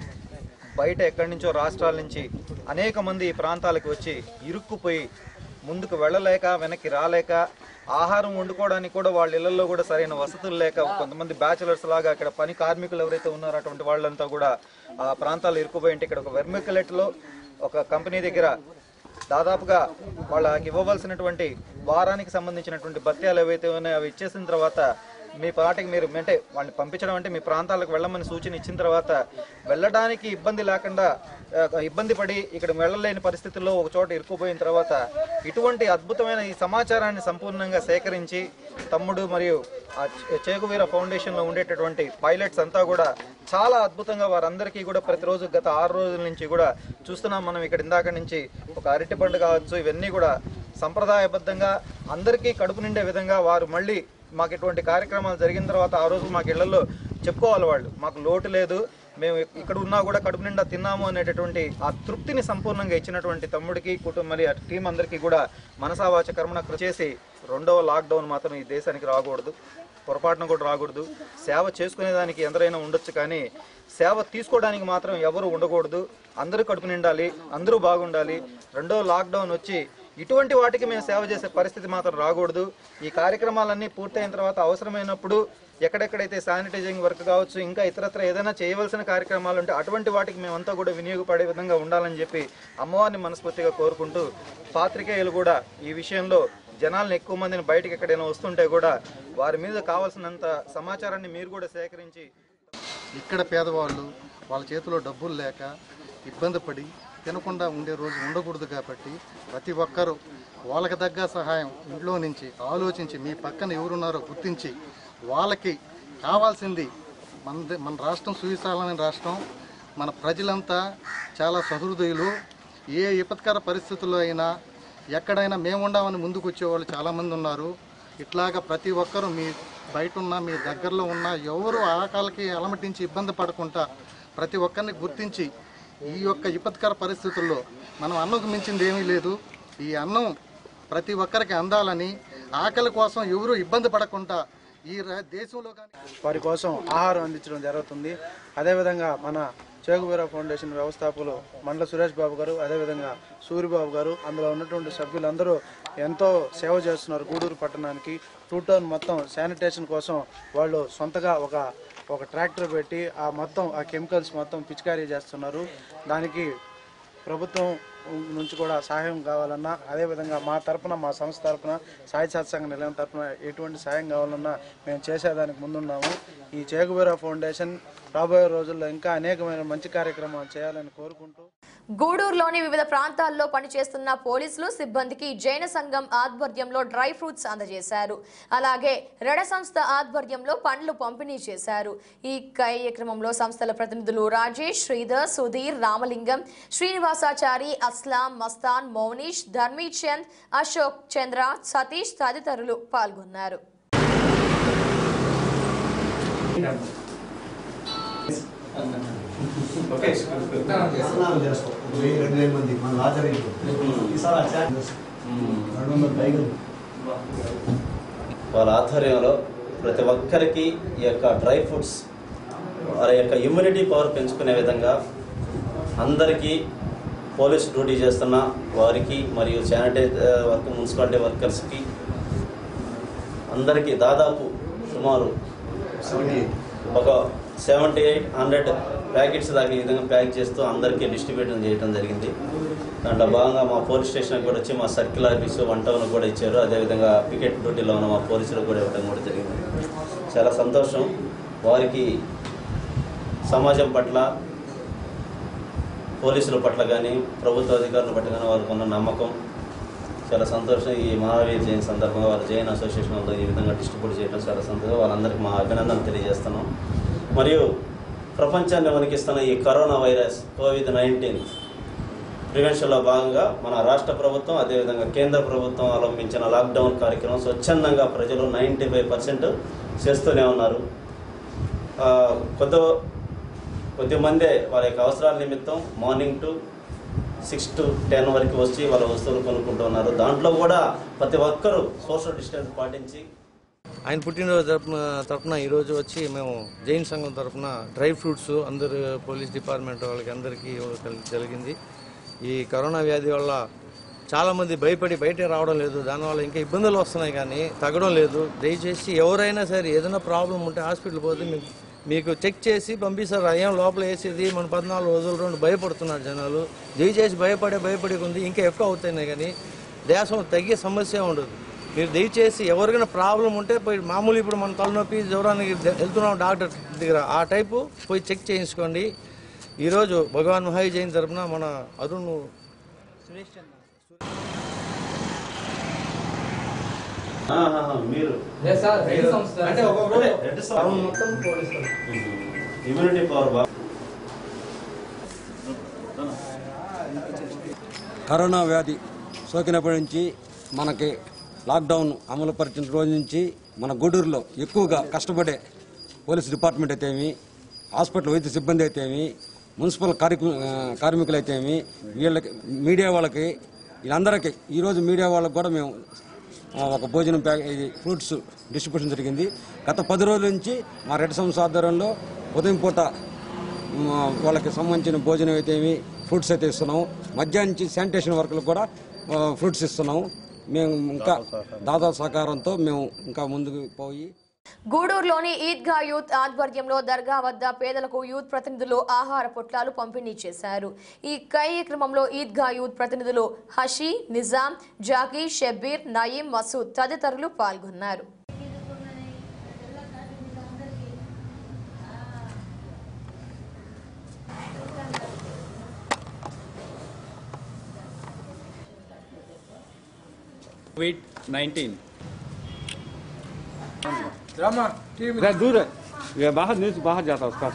బయట ఎక్కడి నుంచో రాష్ట్రాల నుంచి అనేక మంది ఈ ప్రాంతాలకు వచ్చి ఇరుక్కుపోయి ముందుకు వెళ్ళలేక వెనక్కి రాలేక ఆహారం వండుకోవడానికి కూడా వాళ్ళ ఇళ్లలో కూడా సరైన వసతులు లేక కొంతమంది బ్యాచులర్స్ లాగా ఇక్కడ పని కార్మికులు ఎవరైతే ఉన్నారో అటువంటి వాళ్ళంతా కూడా ఆ ప్రాంతాలు ఇరుక్కుపోయి ఉంటే ఇక్కడ ఒక వెర్మికలెట్లో ఒక కంపెనీ దగ్గర దాదాపుగా వాళ్ళకి ఇవ్వవలసినటువంటి వారానికి సంబంధించినటువంటి భత్యాలు ఏవైతే ఉన్నాయో అవి ఇచ్చేసిన తర్వాత మీ పాటికి మీరు అంటే వాళ్ళని పంపించడం అంటే మీ ప్రాంతాలకు వెళ్ళమని సూచన ఇచ్చిన తర్వాత వెళ్ళడానికి ఇబ్బంది లేకుండా ఆ, ఇబ్బంది పడి ఇక్కడ వెళ్ళలేని పరిస్థితుల్లో ఒక చోట ఇరుక్కుపోయిన తర్వాత ఇటువంటి అద్భుతమైన ఈ సమాచారాన్ని సంపూర్ణంగా సేకరించి తమ్ముడు మరియు ఆ చే- చేగువీర ఫౌండేషన్లో ఉండేటటువంటి పైలట్స్ అంతా కూడా చాలా అద్భుతంగా వారందరికీ కూడా ప్రతిరోజు గత ఆరు రోజుల నుంచి కూడా చూస్తున్నాం మనం ఇక్కడ ఇందాక నుంచి ఒక అరటి పండు కావచ్చు ఇవన్నీ కూడా సంప్రదాయబద్ధంగా అందరికీ కడుపు నిండే విధంగా వారు మళ్ళీ మాకు ఇటువంటి కార్యక్రమాలు జరిగిన తర్వాత ఆ రోజు మాకు ఇళ్లలో చెప్పుకోవాలి వాళ్ళు మాకు లోటు లేదు మేము ఇక్కడ ఉన్నా కూడా కడుపు నిండా తిన్నాము అనేటటువంటి ఆ తృప్తిని సంపూర్ణంగా ఇచ్చినటువంటి తమ్ముడికి కుటుంబం మరి ఆ టీం అందరికీ కూడా మనసావాచ కర్మణ కృషి చేసి రెండవ లాక్డౌన్ మాత్రం ఈ దేశానికి రాకూడదు పొరపాటున కూడా రాకూడదు సేవ చేసుకునేదానికి ఎందరైనా ఉండొచ్చు కానీ సేవ తీసుకోవడానికి మాత్రం ఎవరు ఉండకూడదు అందరూ కడుపు నిండాలి అందరూ బాగుండాలి రెండో లాక్డౌన్ వచ్చి ఇటువంటి వాటికి మేము సేవ చేసే పరిస్థితి మాత్రం రాకూడదు ఈ కార్యక్రమాలన్నీ పూర్తయిన తర్వాత అవసరమైనప్పుడు ఎక్కడెక్కడైతే శానిటైజింగ్ వర్క్ కావచ్చు ఇంకా ఇతరత్ర ఏదైనా చేయవలసిన కార్యక్రమాలు ఉంటే అటువంటి వాటికి మేమంతా కూడా వినియోగపడే విధంగా ఉండాలని చెప్పి అమ్మవారిని మనస్ఫూర్తిగా కోరుకుంటూ పాత్రికేయులు కూడా ఈ విషయంలో జనాలను ఎక్కువ మందిని బయటకు ఎక్కడైనా వస్తుంటే కూడా వారి మీద కావాల్సినంత సమాచారాన్ని మీరు కూడా సేకరించి ఇక్కడ పేదవాళ్ళు వాళ్ళ చేతిలో డబ్బులు లేక ఇబ్బంది పడి తినకుండా ఉండే రోజు ఉండకూడదు కాబట్టి ప్రతి ఒక్కరూ వాళ్ళకి తగ్గ సహాయం ఇంట్లో నుంచి ఆలోచించి మీ పక్కన ఎవరున్నారో గుర్తించి వాళ్ళకి కావాల్సింది మన మన రాష్ట్రం సువిశాలమైన రాష్ట్రం మన ప్రజలంతా చాలా సహృదయులు ఏ విపత్కర పరిస్థితుల్లో అయినా ఎక్కడైనా మేము ఉండామని ముందుకు వచ్చేవాళ్ళు చాలామంది ఉన్నారు ఇట్లాగా ప్రతి ఒక్కరూ మీ బయట ఉన్న మీ దగ్గరలో ఉన్న ఎవరు ఆకాలకి అలమటించి ఇబ్బంది పడకుండా ప్రతి ఒక్కరిని గుర్తించి ఈ యొక్క విపత్కర పరిస్థితుల్లో మనం అన్నంకు మించింది ఏమీ లేదు ఈ అన్నం ప్రతి ఒక్కరికి అందాలని ఆకలి కోసం ఎవరు ఇబ్బంది పడకుండా ఈ రా- దేశంలో కానీ వారి కోసం ఆహారం అందించడం జరుగుతుంది అదేవిధంగా మన చేగువీర ఫౌండేషన్ వ్యవస్థాపకులు మండల సురేష్ బాబు గారు అదేవిధంగా సూరిబాబు గారు అందులో ఉన్నటువంటి సభ్యులందరూ ఎంతో సేవ చేస్తున్నారు గూడూరు పట్టణానికి టూ టౌన్ మొత్తం శానిటేషన్ కోసం వాళ్ళు సొంతగా ఒక ఒక ట్రాక్టర్ పెట్టి ఆ మొత్తం ఆ కెమికల్స్ మొత్తం పిచికారీ చేస్తున్నారు దానికి ప్రభుత్వం నుంచి కూడా సహాయం కావాలన్నా అదేవిధంగా మా తరపున మా సంస్థ తరపున సాయి సత్సంగ నిలయం తరపున ఎటువంటి సాయం కావాలన్నా మేము చేసేదానికి ముందున్నాము ఈ చేగుబీరా ఫౌండేషన్ రాబోయే రోజుల్లో ఇంకా అనేకమైన మంచి కార్యక్రమాలు చేయాలని కోరుకుంటూ గూడూరులోని వివిధ ప్రాంతాల్లో పనిచేస్తున్న పోలీసులు సిబ్బందికి జైన సంఘం ఆధ్వర్యంలో డ్రై ఫ్రూట్స్ అందజేశారు అలాగే రెడ సంస్థ ఆధ్వర్యంలో పండ్లు పంపిణీ చేశారు ఈ కార్యక్రమంలో సంస్థల ప్రతినిధులు రాజేష్ శ్రీధర్ సుధీర్ రామలింగం శ్రీనివాసాచారి అస్లాం మస్తాన్ మౌనీష్ ధర్మీ చంద్ అశోక్ చంద్ర సతీష్ తదితరులు పాల్గొన్నారు వాళ్ళ ఆధ్వర్యంలో ప్రతి ఒక్కరికి ఈ యొక్క డ్రై ఫ్రూట్స్ వాళ్ళ యొక్క ఇమ్యూనిటీ పవర్ పెంచుకునే విధంగా అందరికీ పోలీస్ డ్యూటీ చేస్తున్న వారికి మరియు శానిటైజ్ వర్క్ మున్సిపాలిటీ వర్కర్స్కి అందరికీ దాదాపు సుమారు ఒక సెవెంటీ ఎయిట్ హండ్రెడ్ ప్యాకెట్స్ దాకా ఈ విధంగా ప్యాక్ చేస్తూ అందరికీ డిస్ట్రిబ్యూషన్ చేయడం జరిగింది దాంట్లో భాగంగా మా పోలీస్ స్టేషన్కి కూడా వచ్చి మా సర్కిల్ ఆఫీసు వన్ టౌన్ కూడా ఇచ్చారు అదేవిధంగా పికెట్ డ్యూటీలో ఉన్న మా పోలీసులకు కూడా ఇవ్వడం కూడా జరిగింది చాలా సంతోషం వారికి సమాజం పట్ల పోలీసుల పట్ల కానీ ప్రభుత్వ అధికారుల పట్ల కానీ వారికి ఉన్న నమ్మకం చాలా సంతోషం ఈ మహావీర్ జయంతి సందర్భంగా వారి జైన్ అసోసియేషన్ వాళ్ళు ఈ విధంగా డిస్ట్రిబ్యూట్ చేయడం చాలా సంతోషం వాళ్ళందరికీ మా అభినందనలు తెలియజేస్తున్నాం మరియు ప్రపంచాన్ని వణికిస్తున్న ఈ కరోనా వైరస్ కోవిడ్ నైన్టీన్ ప్రివెన్షన్లో భాగంగా మన రాష్ట్ర ప్రభుత్వం అదేవిధంగా కేంద్ర ప్రభుత్వం అవలంబించిన లాక్డౌన్ కార్యక్రమం స్వచ్ఛందంగా ప్రజలు నైంటీ ఫైవ్ పర్సెంట్ చేస్తూనే ఉన్నారు ఆ, కొద్ది కొద్దిమందే వారి యొక్క అవసరాల నిమిత్తం morning to six to ten వరకు వచ్చి వాళ్ళ వస్తువులు కొనుక్కుంటున్నారు దాంట్లో కూడా ప్రతి ఒక్కరూ సోషల్ డిస్టెన్స్ పాటించి ఆయన పుట్టినరోజు తరపున తరపున ఈరోజు వచ్చి మేము జైన్ సంఘం తరపున డ్రై ఫ్రూట్స్ అందరు పోలీస్ డిపార్ట్మెంట్ వాళ్ళకి అందరికీ ఇవ్వడం జరిగింది ఈ కరోనా వ్యాధి వల్ల చాలామంది భయపడి బయట రావడం లేదు దానివల్ల ఇంకా ఇబ్బందులు వస్తున్నాయి కానీ తగ్గడం లేదు దయచేసి ఎవరైనా సరే ఏదైనా ప్రాబ్లం ఉంటే హాస్పిటల్ పోతే మీకు మీకు చెక్ చేసి పంపిస్తారు ఏం లోపల వేసేది మన పద్నాలుగు రోజుల రెండు భయపడుతున్నారు జనాలు దయచేసి భయపడే భయపడే ఉంది ఇంకా ఎక్కువ అవుతున్నాయి కానీ దేశం తగ్గే సమస్య ఉండదు మీరు దయచేసి ఎవరికైనా ప్రాబ్లం ఉంటే పోయి మామూలు ఇప్పుడు మన తలనొప్పి జ్వరానికి వెళ్తున్నాం డాక్టర్ దగ్గర ఆ టైపు పోయి చెక్ చేయించుకోండి ఈరోజు భగవాన్ మహావీ జయంతి తరపున మన అరుణ్ సురేష్ చంద్ర ఆహాహా, మీరు అంటే ఒక్కొక్కరు అదే, రెడ్ సంస్థ. మొత్తం పోలీసులు ఇమ్యూనిటీ పవర్ బాగా కరోనా వ్యాధి సోకినప్పటి నుంచి మనకి లాక్డౌన్ అమలు పరిచిన రోజు నుంచి మన గూడూరులో ఎక్కువగా కష్టపడే పోలీస్ డిపార్ట్మెంట్ అయితేమి హాస్పిటల్ వైద్య సిబ్బంది అయితేమి మున్సిపల్ కార్మికు కార్మికులు అయితేమి వీళ్ళకి మీడియా వాళ్ళకి వీళ్ళందరికీ ఈరోజు మీడియా వాళ్ళకి కూడా మేము ఆ, ఒక భోజనం ప్యాక్ ఇది ఫ్రూట్స్ డిస్ట్రిబ్యూషన్ జరిగింది గత పది రోజుల నుంచి మా రెడ్ సంస్థ ఆధ్వర్యంలో ఉదయం పూట మ్, వాళ్ళకి సంబంధించిన భోజనం అయితే ఏమి ఫ్రూట్స్ అయితే ఇస్తున్నాము మధ్యాహ్నం నుంచి శానిటేషన్ వర్కులకు కూడా ఆ, ఫ్రూట్స్ ఇస్తున్నాము మేము ఇంకా దాదా సహకారంతో మేము ఇంకా ముందుకు పోయి గూడూరులోని ఈద్గా యూత్ ఆధ్వర్యంలో దర్గా వద్ద పేదలకు యూత్ ప్రతినిధులు ఆహార పొట్లాలు పంపిణీ చేశారు ఈ కార్యక్రమంలో ఈద్గా యూత్ ప్రతినిధులు హషీ నిజాం జాకీ షబ్బీర్ నయీం మసూద్ తదితరులు పాల్గొన్నారు कोविड नाइन्टीन दूर है ये बाहर न्यूज बाहर जाता है उसका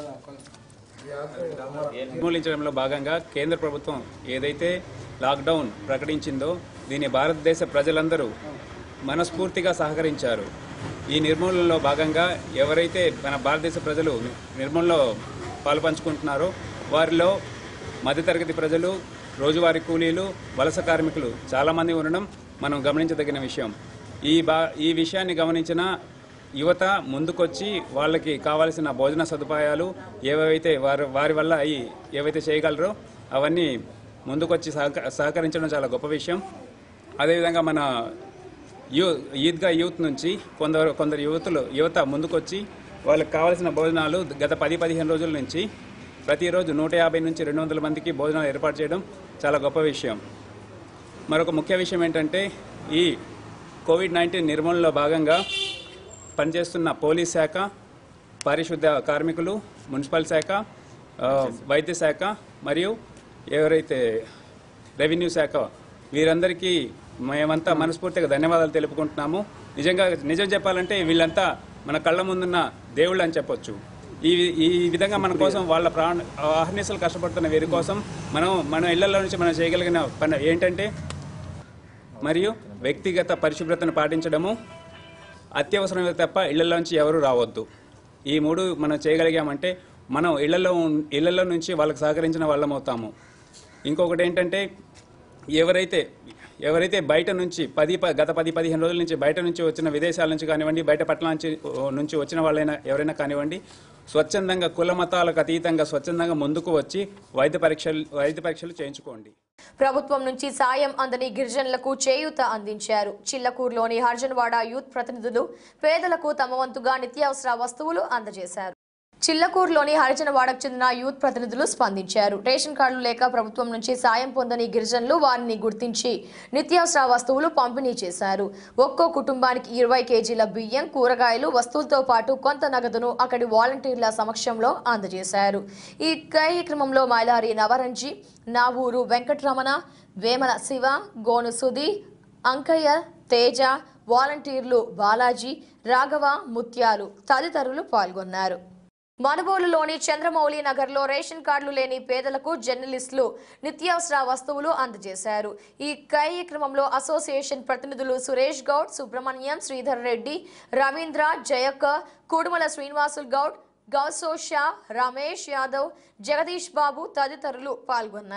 నిర్మూలించడంలో భాగంగా కేంద్ర ప్రభుత్వం ఏదైతే లాక్డౌన్ ప్రకటించిందో దీన్ని భారతదేశ ప్రజలందరూ మనస్ఫూర్తిగా సహకరించారు ఈ నిర్మూలనలో భాగంగా ఎవరైతే మన భారతదేశ ప్రజలు నిర్మూలనలో పాలుపంచుకుంటున్నారో వారిలో మధ్యతరగతి ప్రజలు రోజువారీ కూలీలు వలస కార్మికులు చాలామంది ఉండడం మనం గమనించదగిన విషయం ఈ బా ఈ విషయాన్ని గమనించిన యువత ముందుకొచ్చి వాళ్ళకి కావాల్సిన భోజన సదుపాయాలు ఏవైతే వారి వారి వల్ల అవి ఏవైతే చేయగలరో అవన్నీ ముందుకొచ్చి సహక సహకరించడం చాలా గొప్ప విషయం అదేవిధంగా మన యూ ఈద్గా యూత్ నుంచి కొందరు కొందరు యువతులు యువత ముందుకొచ్చి వాళ్ళకి కావాల్సిన భోజనాలు గత పది పదిహేను రోజుల నుంచి ప్రతిరోజు నూట యాభై నుంచి రెండు వందల మందికి భోజనాలు ఏర్పాటు చేయడం చాలా గొప్ప విషయం మరొక ముఖ్య విషయం ఏంటంటే ఈ కోవిడ్ నైన్టీన్ నిర్మూలనలో భాగంగా పనిచేస్తున్న పోలీస్ శాఖ పారిశుద్ధ్య కార్మికులు మున్సిపల్ శాఖ ఆ, వైద్య శాఖ మరియు ఎవరైతే రెవెన్యూ శాఖ వీరందరికీ మేమంతా మనస్ఫూర్తిగా ధన్యవాదాలు తెలుపుకుంటున్నాము నిజంగా నిజం చెప్పాలంటే వీళ్ళంతా మన కళ్ళ ముందున్న దేవుళ్ళు అని చెప్పొచ్చు ఈ ఈ విధంగా మన కోసం వాళ్ళ ప్రాణ అహర్నిశలు కష్టపడుతున్న వీరి కోసం మనం మన ఇళ్లలో నుంచి మనం చేయగలిగిన పని ఏంటంటే మరియు వ్యక్తిగత పరిశుభ్రతను పాటించడము అత్యవసరమైతే తప్ప ఇళ్లలోంచి ఎవరు రావద్దు ఈ మూడు మనం చేయగలిగామంటే మనం ఇళ్లలో ఉన్- ఇళ్లలో నుంచి వాళ్ళకి సహకరించిన వాళ్ళం అవుతాము ఇంకొకటి ఏంటంటే ఎవరైతే ఎవరైతే బయట నుంచి పది ప- గత పది పదిహేను రోజుల నుంచి బయట నుంచి వచ్చిన విదేశాల నుంచి కానివ్వండి బయట పట్టణాల నుంచి నుంచి వచ్చిన వాళ్ళైనా ఎవరైనా కానివ్వండి స్వచ్ఛందంగా కుల మతాలకు అతీతంగా స్వచ్ఛందంగా ముందుకు వచ్చి వైద్య పరీక్షలు వైద్య పరీక్షలు చేయించుకోండి ప్రభుత్వం నుంచి సాయం అందని గిరిజనులకు చేయూత అందించారు చిల్లకూరులోని హర్జన్వాడ యూత్ ప్రతినిధులు పేదలకు తమ వంతుగా నిత్యావసర వస్తువులు అందజేశారు చిల్లకూరులోని హరిజనవాడకు చెందిన యూత్ ప్రతినిధులు స్పందించారు రేషన్ కార్డులు లేక ప్రభుత్వం నుంచి సాయం పొందని గిరిజనులు వారిని గుర్తించి నిత్యావసర వస్తువులు పంపిణీ చేశారు ఒక్కో కుటుంబానికి ఇరవై కేజీల బియ్యం కూరగాయలు వస్తువులతో పాటు కొంత నగదును అక్కడి వాలంటీర్ల సమక్షంలో అందజేశారు ఈ కార్యక్రమంలో మైలారి నవరంజి నావూరు వెంకటరమణ వేమల శివ గోను సుధి అంకయ్య తేజ వాలంటీర్లు బాలాజీ రాఘవ ముత్యాలు తదితరులు పాల్గొన్నారు మనుబోలులోని చంద్రమౌళి నగర్లో రేషన్ కార్డులు లేని పేదలకు జర్నలిస్టులు నిత్యావసర వస్తువులు అందజేశారు ఈ కార్యక్రమంలో అసోసియేషన్ ప్రతినిధులు సురేష్ గౌడ్ సుబ్రహ్మణ్యం శ్రీధర్ రెడ్డి రవీంద్ర జయక్క కుడుమల శ్రీనివాసులు గౌడ్ గౌసో షా రమేష్ యాదవ్ జగదీష్ బాబు తదితరులు పాల్గొన్నారు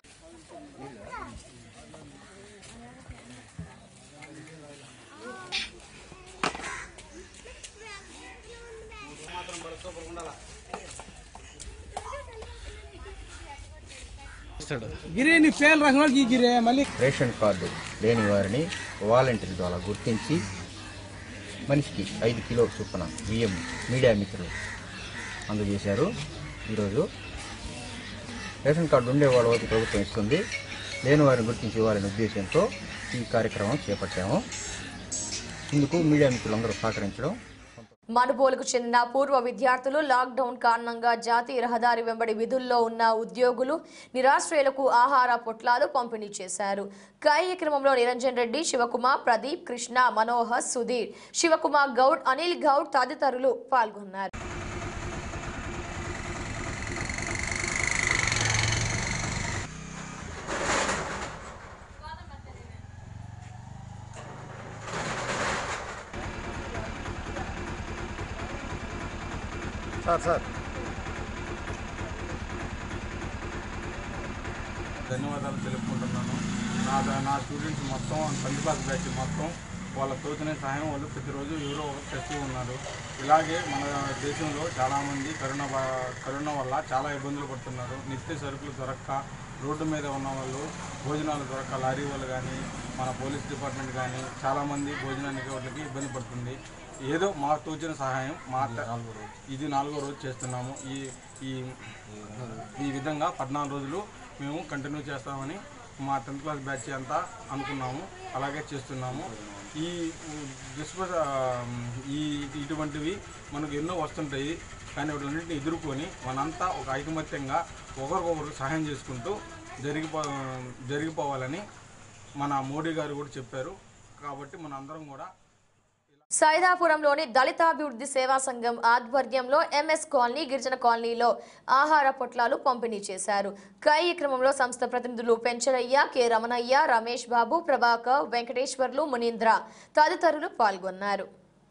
గిరి నీ పేర్లు రాసిన వాళ్ళకి ఈ గిరే మళ్ళీ రేషన్ కార్డు లేని వారిని వాలంటీర్ ద్వారా గుర్తించి మనిషికి ఐదు కిలో చొప్పున బియ్యం మీడియా మిత్రులు అందజేశారు ఈరోజు రేషన్ కార్డు ఉండే వాళ్ళ వరకు ప్రభుత్వం ఇస్తుంది లేని వారిని గుర్తించి ఇవ్వాలనే ఉద్దేశంతో ఈ కార్యక్రమం చేపట్టాము ఇందుకు మీడియా మిత్రులందరూ సహకరించడం మనుబోలుకు చెందిన పూర్వ విద్యార్థులు లాక్డౌన్ కారణంగా జాతీయ రహదారి వెంబడి విధుల్లో ఉన్న ఉద్యోగులు నిరాశ్రయులకు ఆహార పొట్లాలు పంపిణీ చేశారు కార్యక్రమంలో నిరంజన్ రెడ్డి శివకుమార్ ప్రదీప్ కృష్ణ మనోహర్ సుధీర్ శివకుమార్ గౌడ్ అనిల్ గౌడ్ తదితరులు పాల్గొన్నారు సార్ సార్ ధన్యవాదాలు తెలుపుకుంటున్నాను నా నా స్టూడెంట్స్ మొత్తం టెన్త్ క్లాస్ బ్యాచ్ మొత్తం వాళ్ళ తోచిన సహాయం వాళ్ళు ప్రతిరోజు ఎవరో ఒకరు చేస్తూ ఉన్నారు ఇలాగే మన దేశంలో చాలామంది కరోనా బా- కరోనా వల్ల చాలా ఇబ్బందులు పడుతున్నారు నిత్య సరుకులు దొరక్క రోడ్డు మీద ఉన్న వాళ్ళు భోజనాలు దొరక్క లారీ వాళ్ళు కానీ మన పోలీస్ డిపార్ట్మెంట్ కానీ చాలామంది భోజనానికి వాళ్ళకి ఇబ్బంది పడుతుంది ఏదో మాకు తోచిన సహాయం మా ఇది నాలుగో రోజు చేస్తున్నాము ఈ ఈ ఈ విధంగా పద్నాలుగు రోజులు మేము కంటిన్యూ చేస్తామని మా టెన్త్ క్లాస్ బ్యాచ్ అంతా అనుకున్నాము అలాగే చేస్తున్నాము ఈ డిస్ప ఈ ఇటువంటివి మనకు ఎన్నో వస్తుంటాయి కానీ వాటిన్నింటిని ఎదుర్కొని మనంతా ఒక ఐకమత్యంగా ఒకరికొకరు సహాయం చేసుకుంటూ జరిగిపో జరిగిపోవాలని మన మోడీ గారు కూడా చెప్పారు కాబట్టి మన అందరం కూడా సైదాపురంలోని దళితాభివృద్ధి సేవా సంఘం ఆధ్వర్యంలో ఎంఎస్ కాలనీ గిరిజన కాలనీలో ఆహార పొట్లాలు పంపిణీ చేశారు కార్యక్రమంలో సంస్థ ప్రతినిధులు పెంచరయ్య కె రమణయ్య రమేష్ బాబు ప్రభాకర్ వెంకటేశ్వర్లు మునీంద్ర తదితరులు పాల్గొన్నారు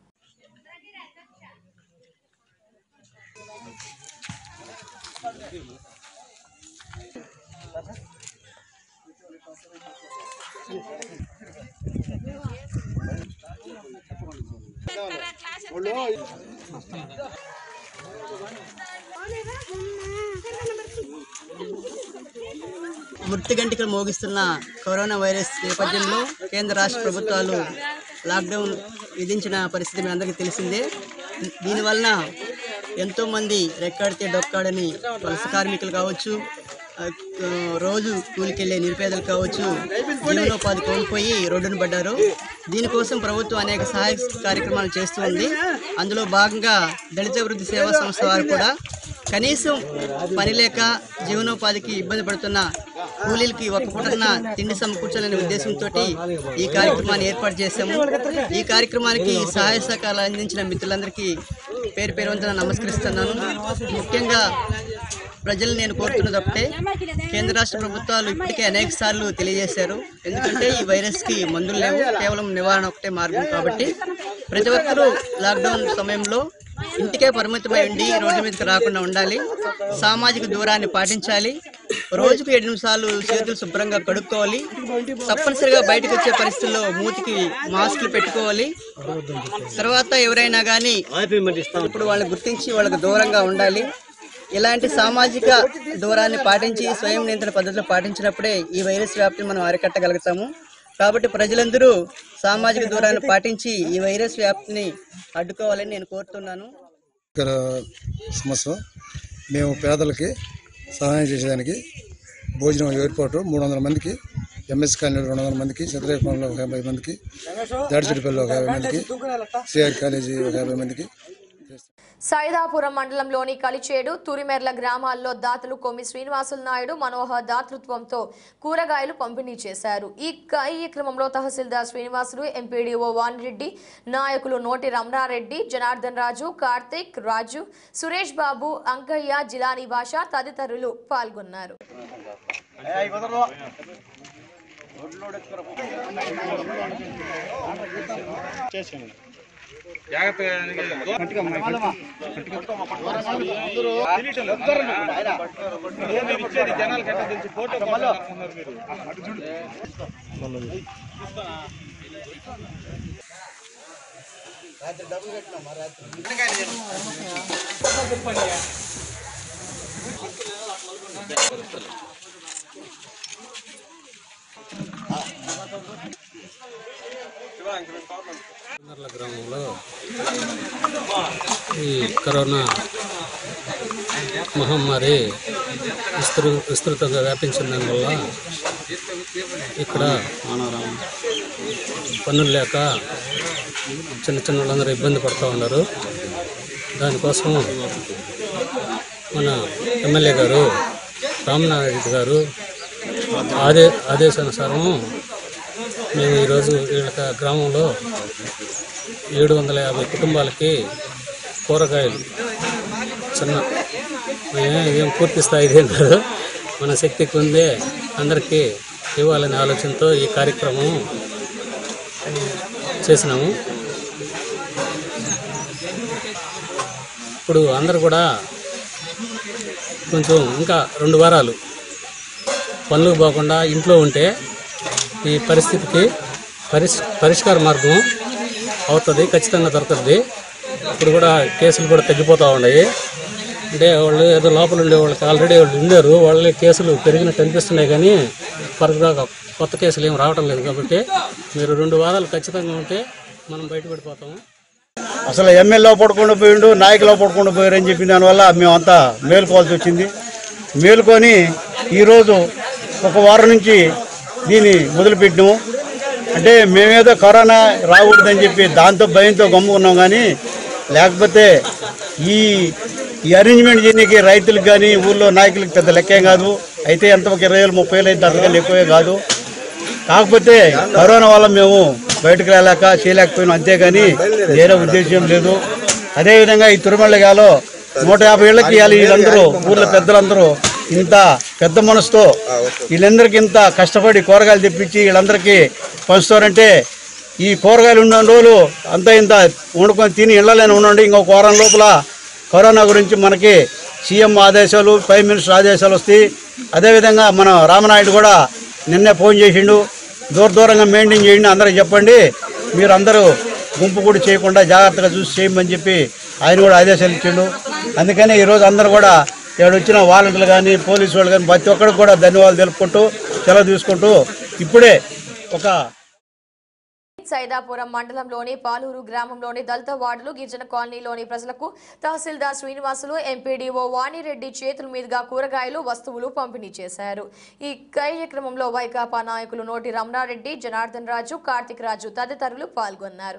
మృతి గంటికలు మోగిస్తున్న కరోనా వైరస్ నేపథ్యంలో కేంద్ర రాష్ట్ర ప్రభుత్వాలు లాక్డౌన్ విధించిన పరిస్థితి మీ అందరికీ తెలిసిందే దీనివలన ఎంతోమంది రెక్కాడితే డొక్కాడని వలస కార్మికులు కావచ్చు ఆ, రోజు కూలికెళ్ళే నిరుపేదలు కావచ్చు జీవనోపాధి కోల్పోయి రోడ్డును పడ్డారు దీనికోసం ప్రభుత్వం అనేక సహాయ కార్యక్రమాలు చేస్తూ ఉంది అందులో భాగంగా దళిత అభివృద్ధి సేవా సంస్థ వారు కూడా కనీసం పని లేక జీవనోపాధికి ఇబ్బంది పడుతున్న కూలీలకి ఒక పూటన తిండి సమకూర్చాలనే ఉద్దేశంతో ఈ కార్యక్రమాన్ని ఏర్పాటు చేశాము ఈ కార్యక్రమానికి సహాయ సహకారాలు అందించిన మిత్రులందరికీ పేరు పేరు వంతున నమస్కరిస్తున్నాను ముఖ్యంగా ప్రజలు నేను కోరుతున్నది ఒకటే కేంద్ర రాష్ట్ర ప్రభుత్వాలు ఇప్పటికే అనేక సార్లు తెలియజేశారు ఎందుకంటే ఈ వైరస్కి మందులు లేవు కేవలం నివారణ ఒకటే మార్గం కాబట్టి ప్రతి ఒక్కరూ లాక్డౌన్ సమయంలో ఇంటికే పరిమితమై ఉండి రోడ్డు మీదకి రాకుండా ఉండాలి సామాజిక దూరాన్ని పాటించాలి రోజుకు ఏడు నిమిషాలు చేతులు శుభ్రంగా కడుక్కోవాలి తప్పనిసరిగా బయటకు వచ్చే పరిస్థితుల్లో మూతికి మాస్కులు పెట్టుకోవాలి తర్వాత ఎవరైనా కానీ ఇప్పుడు వాళ్ళని గుర్తించి వాళ్ళకి దూరంగా ఉండాలి ఇలాంటి సామాజిక దూరాన్ని పాటించి స్వయం నియంత్రణ పద్ధతులు పాటించినప్పుడే ఈ వైరస్ వ్యాప్తిని మనం అరికట్టగలుగుతాము కాబట్టి ప్రజలందరూ సామాజిక దూరాన్ని పాటించి ఈ వైరస్ వ్యాప్తిని అడ్డుకోవాలని నేను కోరుతున్నాను ఇక్కడ సమస్య మేము పేదలకి సహాయం చేసేదానికి భోజనం ఏర్పాటు మూడు వందల మందికి ఎంఎస్ కాలనీలో రెండు వందల మందికి చంద్రపాలెంలో ఒక యాభై మందికి దాడిచెడిపల్లిలో ఒక యాభై మందికి సిఆర్ కాలేజీ ఒక యాభై మందికి సైదాపురం మండలంలోని కలిచేడు తురిమెర్ల గ్రామాల్లో దాతలు కొమ్మి శ్రీనివాసులు నాయుడు మనోహర్ దాతృత్వంతో కూరగాయలు పంపిణీ చేశారు ఈ కార్యక్రమంలో తహసీల్దార్ శ్రీనివాసులు ఎంపీడీఓ వాణిరెడ్డి నాయకులు నోటి రమణారెడ్డి జనార్దన్ రాజు కార్తిక్ రాజు సురేష్ బాబు అంకయ్య జిలానీ భాష తదితరులు పాల్గొన్నారు నర్ల గ్రామంలో ఈ కరోనా మహమ్మారి విస్తృ విస్తృతంగా వ్యాపించిన దానివల్ల ఇక్కడ పనులు లేక చిన్న చిన్న వాళ్ళందరూ ఇబ్బంది పడుతూ ఉన్నారు దానికోసం మన ఎమ్మెల్యే గారు రామనారాయణ గారు ఆదే ఆదేశానుసారం మేము ఈరోజు వీళ్ళ గ్రామంలో ఏడు వందల యాభై కుటుంబాలకి కూరగాయలు చిన్న ఏ- ఏం పూర్తి స్థాయిది ఏం కాదు మన శక్తి కొందే అందరికీ ఇవ్వాలనే ఆలోచనతో ఈ కార్యక్రమం చేసినాము ఇప్పుడు అందరు కూడా కొంచెం ఇంకా రెండు వారాలు పనులు పోకుండా ఇంట్లో ఉంటే ఈ పరిస్థితికి పరిష్ పరిష్కార మార్గం అవుతుంది ఖచ్చితంగా దొరుకుతుంది ఇప్పుడు కూడా కేసులు కూడా తగ్గిపోతూ ఉన్నాయి అంటే వాళ్ళు ఏదో లోపల ఉండే వాళ్ళకి ఆల్రెడీ వాళ్ళు ఉండారు వాళ్ళే కేసులు పెరిగినట్టు అనిపిస్తున్నాయి కానీ ఫర్దర్గా కొత్త కేసులు ఏం రావటం లేదు కాబట్టి మీరు రెండు వారాలు ఖచ్చితంగా ఉంటే మనం బయటపడిపోతాము అసలు ఎమ్మెల్యే పడకుండా పోయిండు నాయకులు పడకుండా పోయారని చెప్పిన దానివల్ల మేమంతా మేలుకోవాల్సి వచ్చింది మేలుకొని ఈరోజు ఒక వారం నుంచి దీన్ని మొదలుపెట్టినాము అంటే మేమేదో కరోనా రాకూడదని చెప్పి దాంతో భయంతో గమ్ముకున్నాం కానీ లేకపోతే ఈ ఈ అరేంజ్మెంట్ చేయడానికి రైతులకు కానీ ఊళ్ళో నాయకులకు పెద్ద లెక్కేం కాదు అయితే ఎంత ఒక ఇరవై వేలు ముప్పై వేలు అయితే అంతకన్నా ఎక్కువే కాదు కాకపోతే కరోనా వల్ల మేము బయటకు రాలేక చేయలేకపోయినాం అంతేగాని వేరే ఉద్దేశం లేదు అదేవిధంగా ఈ తిరుమలగాలో నూట యాభై ఏళ్ళకి ఇవ్వాలి వీళ్ళందరూ ఊర్లో పెద్దలందరూ ఇంత పెద్ద మనసుతో వీళ్ళందరికీ ఇంత కష్టపడి కూరగాయలు తెప్పించి వీళ్ళందరికీ పంచుతారంటే ఈ కూరగాయలు ఉన్న రోజులు అంత ఇంత వండుకొని తిని ఇళ్ళలేని ఉండండి ఇంకొక వారం లోపల కరోనా గురించి మనకి సీఎం ఆదేశాలు ప్రైమ్ మినిస్టర్ ఆదేశాలు వస్తాయి అదేవిధంగా మన రామనాయుడు కూడా నిన్నే ఫోన్ చేసిండు దూర దూరంగా మెయింటైన్ చేయండి అందరికి చెప్పండి మీరు అందరూ గుంపు కూడా చేయకుండా జాగ్రత్తగా చూసి చేయమని చెప్పి ఆయన కూడా ఆదేశాలు ఇచ్చిండు అందుకని ఈరోజు అందరూ కూడా ఇక్కడ వచ్చిన వాలంటీర్లు కానీ పోలీసు వాళ్ళు కానీ ప్రతి ఒక్కరికి కూడా ధన్యవాదాలు తెలుపుకుంటూ సెలవు తీసుకుంటూ ఇప్పుడే ఒక సైదాపురం మండలంలోని పాలూరు గ్రామంలోని దళిత వార్డులు గిరిజన కాలనీలోని ప్రజలకు తహసీల్దార్ శ్రీనివాసులు ఎంపీడీఓ వాణిరెడ్డి చేతుల మీదుగా కూరగాయలు వస్తువులు పంపిణీ చేశారు ఈ కార్యక్రమంలో వైకాపా నాయకులు నోటి రమణారెడ్డి జనార్దన్ రాజు కార్తిక్ రాజు తదితరులు పాల్గొన్నారు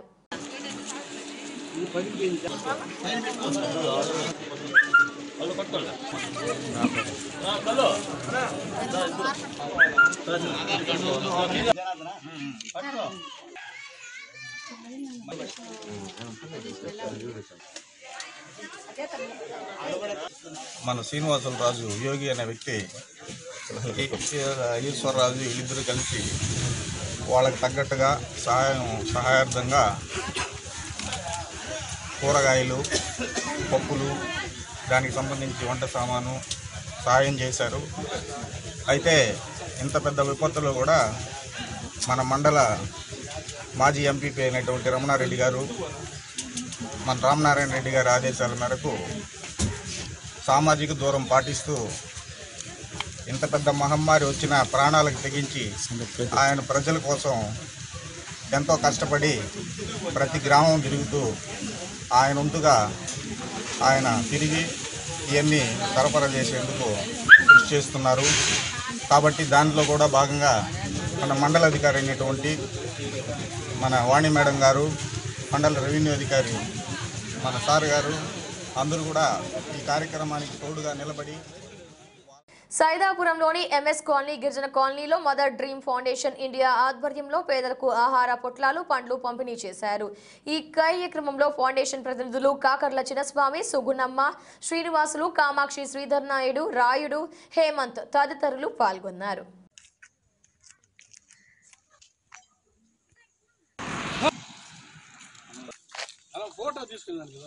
మన శ్రీనివాసుల రాజు యోగి అనే వ్యక్తి ఈ- ఈశ్వరరాజు వీళ్ళిద్దరూ కలిసి వాళ్ళకి తగ్గట్టుగా సహాయం సహాయార్థంగా కూరగాయలు పప్పులు దానికి సంబంధించి వంట సామాను సహాయం చేశారు అయితే ఇంత పెద్ద విపత్తులో కూడా మన మండల మాజీ ఎంపీపీ అయినటువంటి రమణారెడ్డి గారు మన రామనారాయణ రెడ్డి గారి ఆదేశాల మేరకు సామాజిక దూరం పాటిస్తూ ఇంత పెద్ద మహమ్మారి వచ్చిన ప్రాణాలకు తెగించి ఆయన ప్రజల కోసం ఎంతో కష్టపడి ప్రతి గ్రామం తిరుగుతూ ఆయన వంతుగా ఆయన తిరిగి ఇవన్నీ సరఫరా చేసేందుకు కృషి చేస్తున్నారు కాబట్టి దాంట్లో కూడా భాగంగా మన మండల అధికారి అయినటువంటి మన వాణి మేడం గారు మండల రెవెన్యూ అధికారి మన సార్ గారు అందరూ కూడా ఈ కార్యక్రమానికి తోడుగా నిలబడి సైదాపురంలోని ఎంఎస్ కాలనీ గిరిజన కాలనీలో మదర్ డ్రీమ్ ఫౌండేషన్ ఇండియా ఆధ్వర్యంలో పేదలకు ఆహార పొట్లాలు పండ్లు పంపిణీ చేశారు ఈ కార్యక్రమంలో ఫౌండేషన్ ప్రతినిధులు కాకర్ల చిన్నస్వామి సుగుణమ్మ శ్రీనివాసులు కామాక్షి శ్రీధర్ నాయుడు రాయుడు హేమంత్ తదితరులు పాల్గొన్నారు ఫోటో తీసుకున్నాను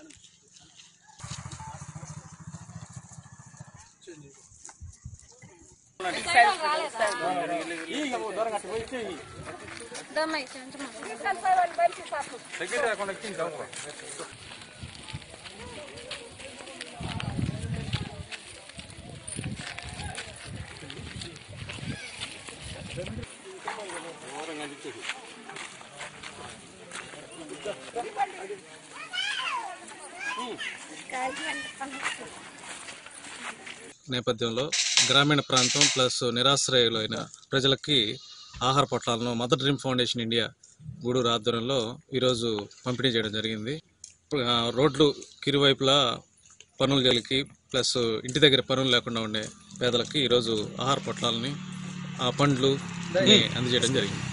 నేపథ్యంలో గ్రామీణ ప్రాంతం ప్లస్ నిరాశ్రయులైన ప్రజలకి ఆహార పొట్లాలను mother dream foundation India Gudur ఆధ్వర్యంలో ఈరోజు పంపిణీ చేయడం జరిగింది ఆ, రోడ్లు కిరువైపులా పనులు జరిగి ప్లస్ ఇంటి దగ్గర పనులు లేకుండా ఉండే పేదలకి ఈరోజు ఆహార పొట్లాలని ఆ పండ్లు ని అందజేయడం జరిగింది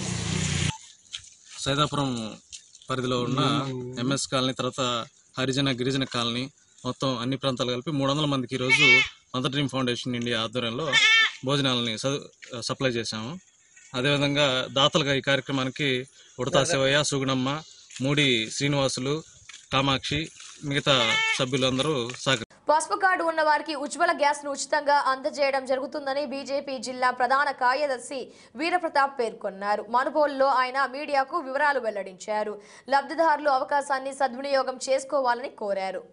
సైదాపురం పరిధిలో ఉన్న ఎంఎస్ కాలనీ తర్వాత హరిజన గిరిజన కాలనీ మొత్తం అన్ని ప్రాంతాలు కలిపి మూడు వందల మందికి ఈరోజు మదర్ డ్రీమ్ ఫౌండేషన్ ఇండియా ఆధ్వర్యంలో భోజనాలని స- సప్లై చేశాము అదేవిధంగా దాతలుగా ఈ కార్యక్రమానికి ఉడతా శివయ్య సుగుణమ్మ మూడి శ్రీనివాసులు కామాక్షి మిగతా సభ్యులందరూ సహకరి పసుపు కార్డు ఉన్న వారికి ఉజ్వల గ్యాస్ ను ఉచితంగా అందజేయడం జరుగుతుందని బీజేపీ జిల్లా ప్రధాన కార్యదర్శి వీరప్రతాప్ పేర్కొన్నారు మనుబోలులో ఆయన మీడియాకు వివరాలు వెల్లడించారు లబ్ధిదారులు అవకాశాన్ని సద్వినియోగం చేసుకోవాలని కోరారు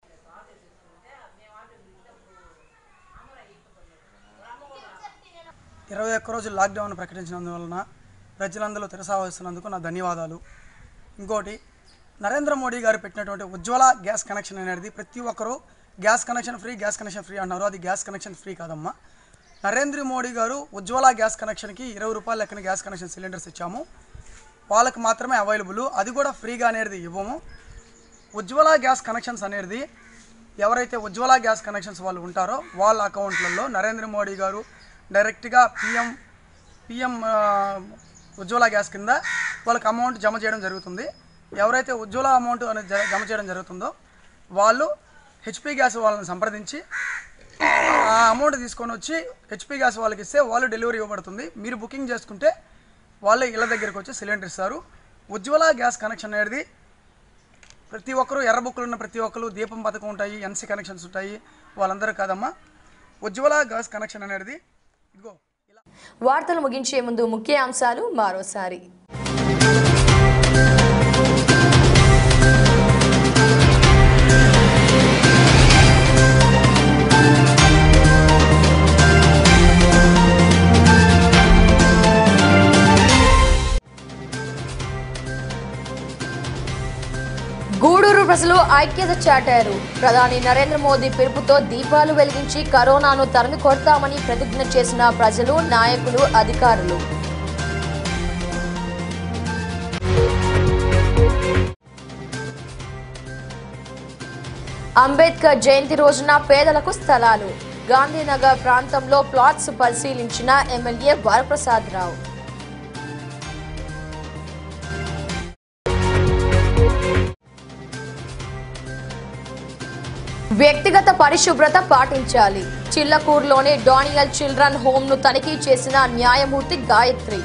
ఇరవై ఒక్క రోజులు లాక్డౌన్ ప్రకటించినందువలన ప్రజలందరూ తెరసావస్తున్నందుకు నా ధన్యవాదాలు ఇంకోటి నరేంద్ర మోడీ గారు పెట్టినటువంటి ఉజ్వల గ్యాస్ కనెక్షన్ అనేది ప్రతి ఒక్కరూ gas connection free gas connection free అన్నారు అది గ్యాస్ కనెక్షన్ ఫ్రీ కాదమ్మా నరేంద్ర మోడీ గారు ఉజ్వల గ్యాస్ కనెక్షన్కి ఇరవై రూపాయల లెక్కన గ్యాస్ కనెక్షన్ సిలిండర్స్ ఇచ్చాము వాళ్ళకి మాత్రమే అవైలబుల్ అది కూడా ఫ్రీగా అనేది ఇవ్వము ఉజ్వల గ్యాస్ కనెక్షన్స్ అనేది ఎవరైతే ఉజ్వల గ్యాస్ కనెక్షన్స్ వాళ్ళు ఉంటారో వాళ్ళ అకౌంట్లలో నరేంద్ర మోడీ గారు డైరెక్ట్గా పిఎం పిఎం ఉజ్వల గ్యాస్ కింద వాళ్ళకి అమౌంట్ జమ చేయడం జరుగుతుంది ఎవరైతే ఉజ్వల అమౌంట్ అనేది జ- జమ చేయడం జరుగుతుందో వాళ్ళు హెచ్పి గ్యాస్ వాళ్ళని సంప్రదించి ఆ అమౌంట్ తీసుకొని వచ్చి హెచ్పి గ్యాస్ వాళ్ళకి ఇస్తే వాళ్ళు డెలివరీ ఇవ్వబడుతుంది మీరు బుకింగ్ చేసుకుంటే వాళ్ళే ఇళ్ళ దగ్గరికి వచ్చి సిలిండర్ ఇస్తారు ఉజ్వల గ్యాస్ కనెక్షన్ అనేది ప్రతి ఒక్కరూ ఎర్ర బుక్కులు ఉన్న ప్రతి ఒక్కరు దీపం పథకం ఉంటాయి ఎన్సీ కనెక్షన్స్ ఉంటాయి వాళ్ళందరూ కాదమ్మా ఉజ్వల గ్యాస్ కనెక్షన్ అనేది ఇదిగో వార్తలు ముగించే ముందు ముఖ్య అంశాలు మరోసారి గూడూరు ప్రజలు ఐక్యత చాటారు ప్రధాని నరేంద్ర మోదీ పిలుపుతో దీపాలు వెలిగించి కరోనాను తరిమి కొడతామని ప్రతిజ్ఞ చేసిన ప్రజలు నాయకులు అధికారులు అంబేద్కర్ జయంతి రోజున పేదలకు స్థలాలు గాంధీనగర్ ప్రాంతంలో ప్లాట్స్ పరిశీలించిన ఎమ్మెల్యే వరప్రసాద్ రావు వ్యక్తిగత పరిశుభ్రత పాటించాలి చిల్లకూరులోని డానియల్ చిల్డ్రన్ హోమ్ ను తనిఖీ చేసిన న్యాయమూర్తి గాయత్రి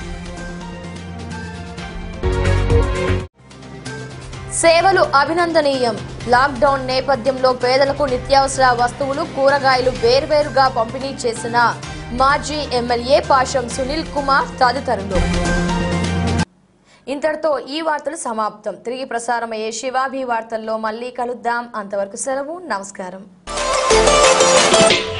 సేవలు అభినందనీయం లాక్డౌన్ నేపథ్యంలో పేదలకు నిత్యావసర వస్తువులు కూరగాయలు వేర్వేరుగా పంపిణీ చేసిన మాజీ ఎమ్మెల్యే పాషం సునీల్ కుమార్ తదితరులు ఇంతటితో ఈ వార్తలు సమాప్తం తిరిగి ప్రసారమయ్యే శివాభి వార్తల్లో మళ్ళీ కలుద్దాం అంతవరకు సెలవు నమస్కారం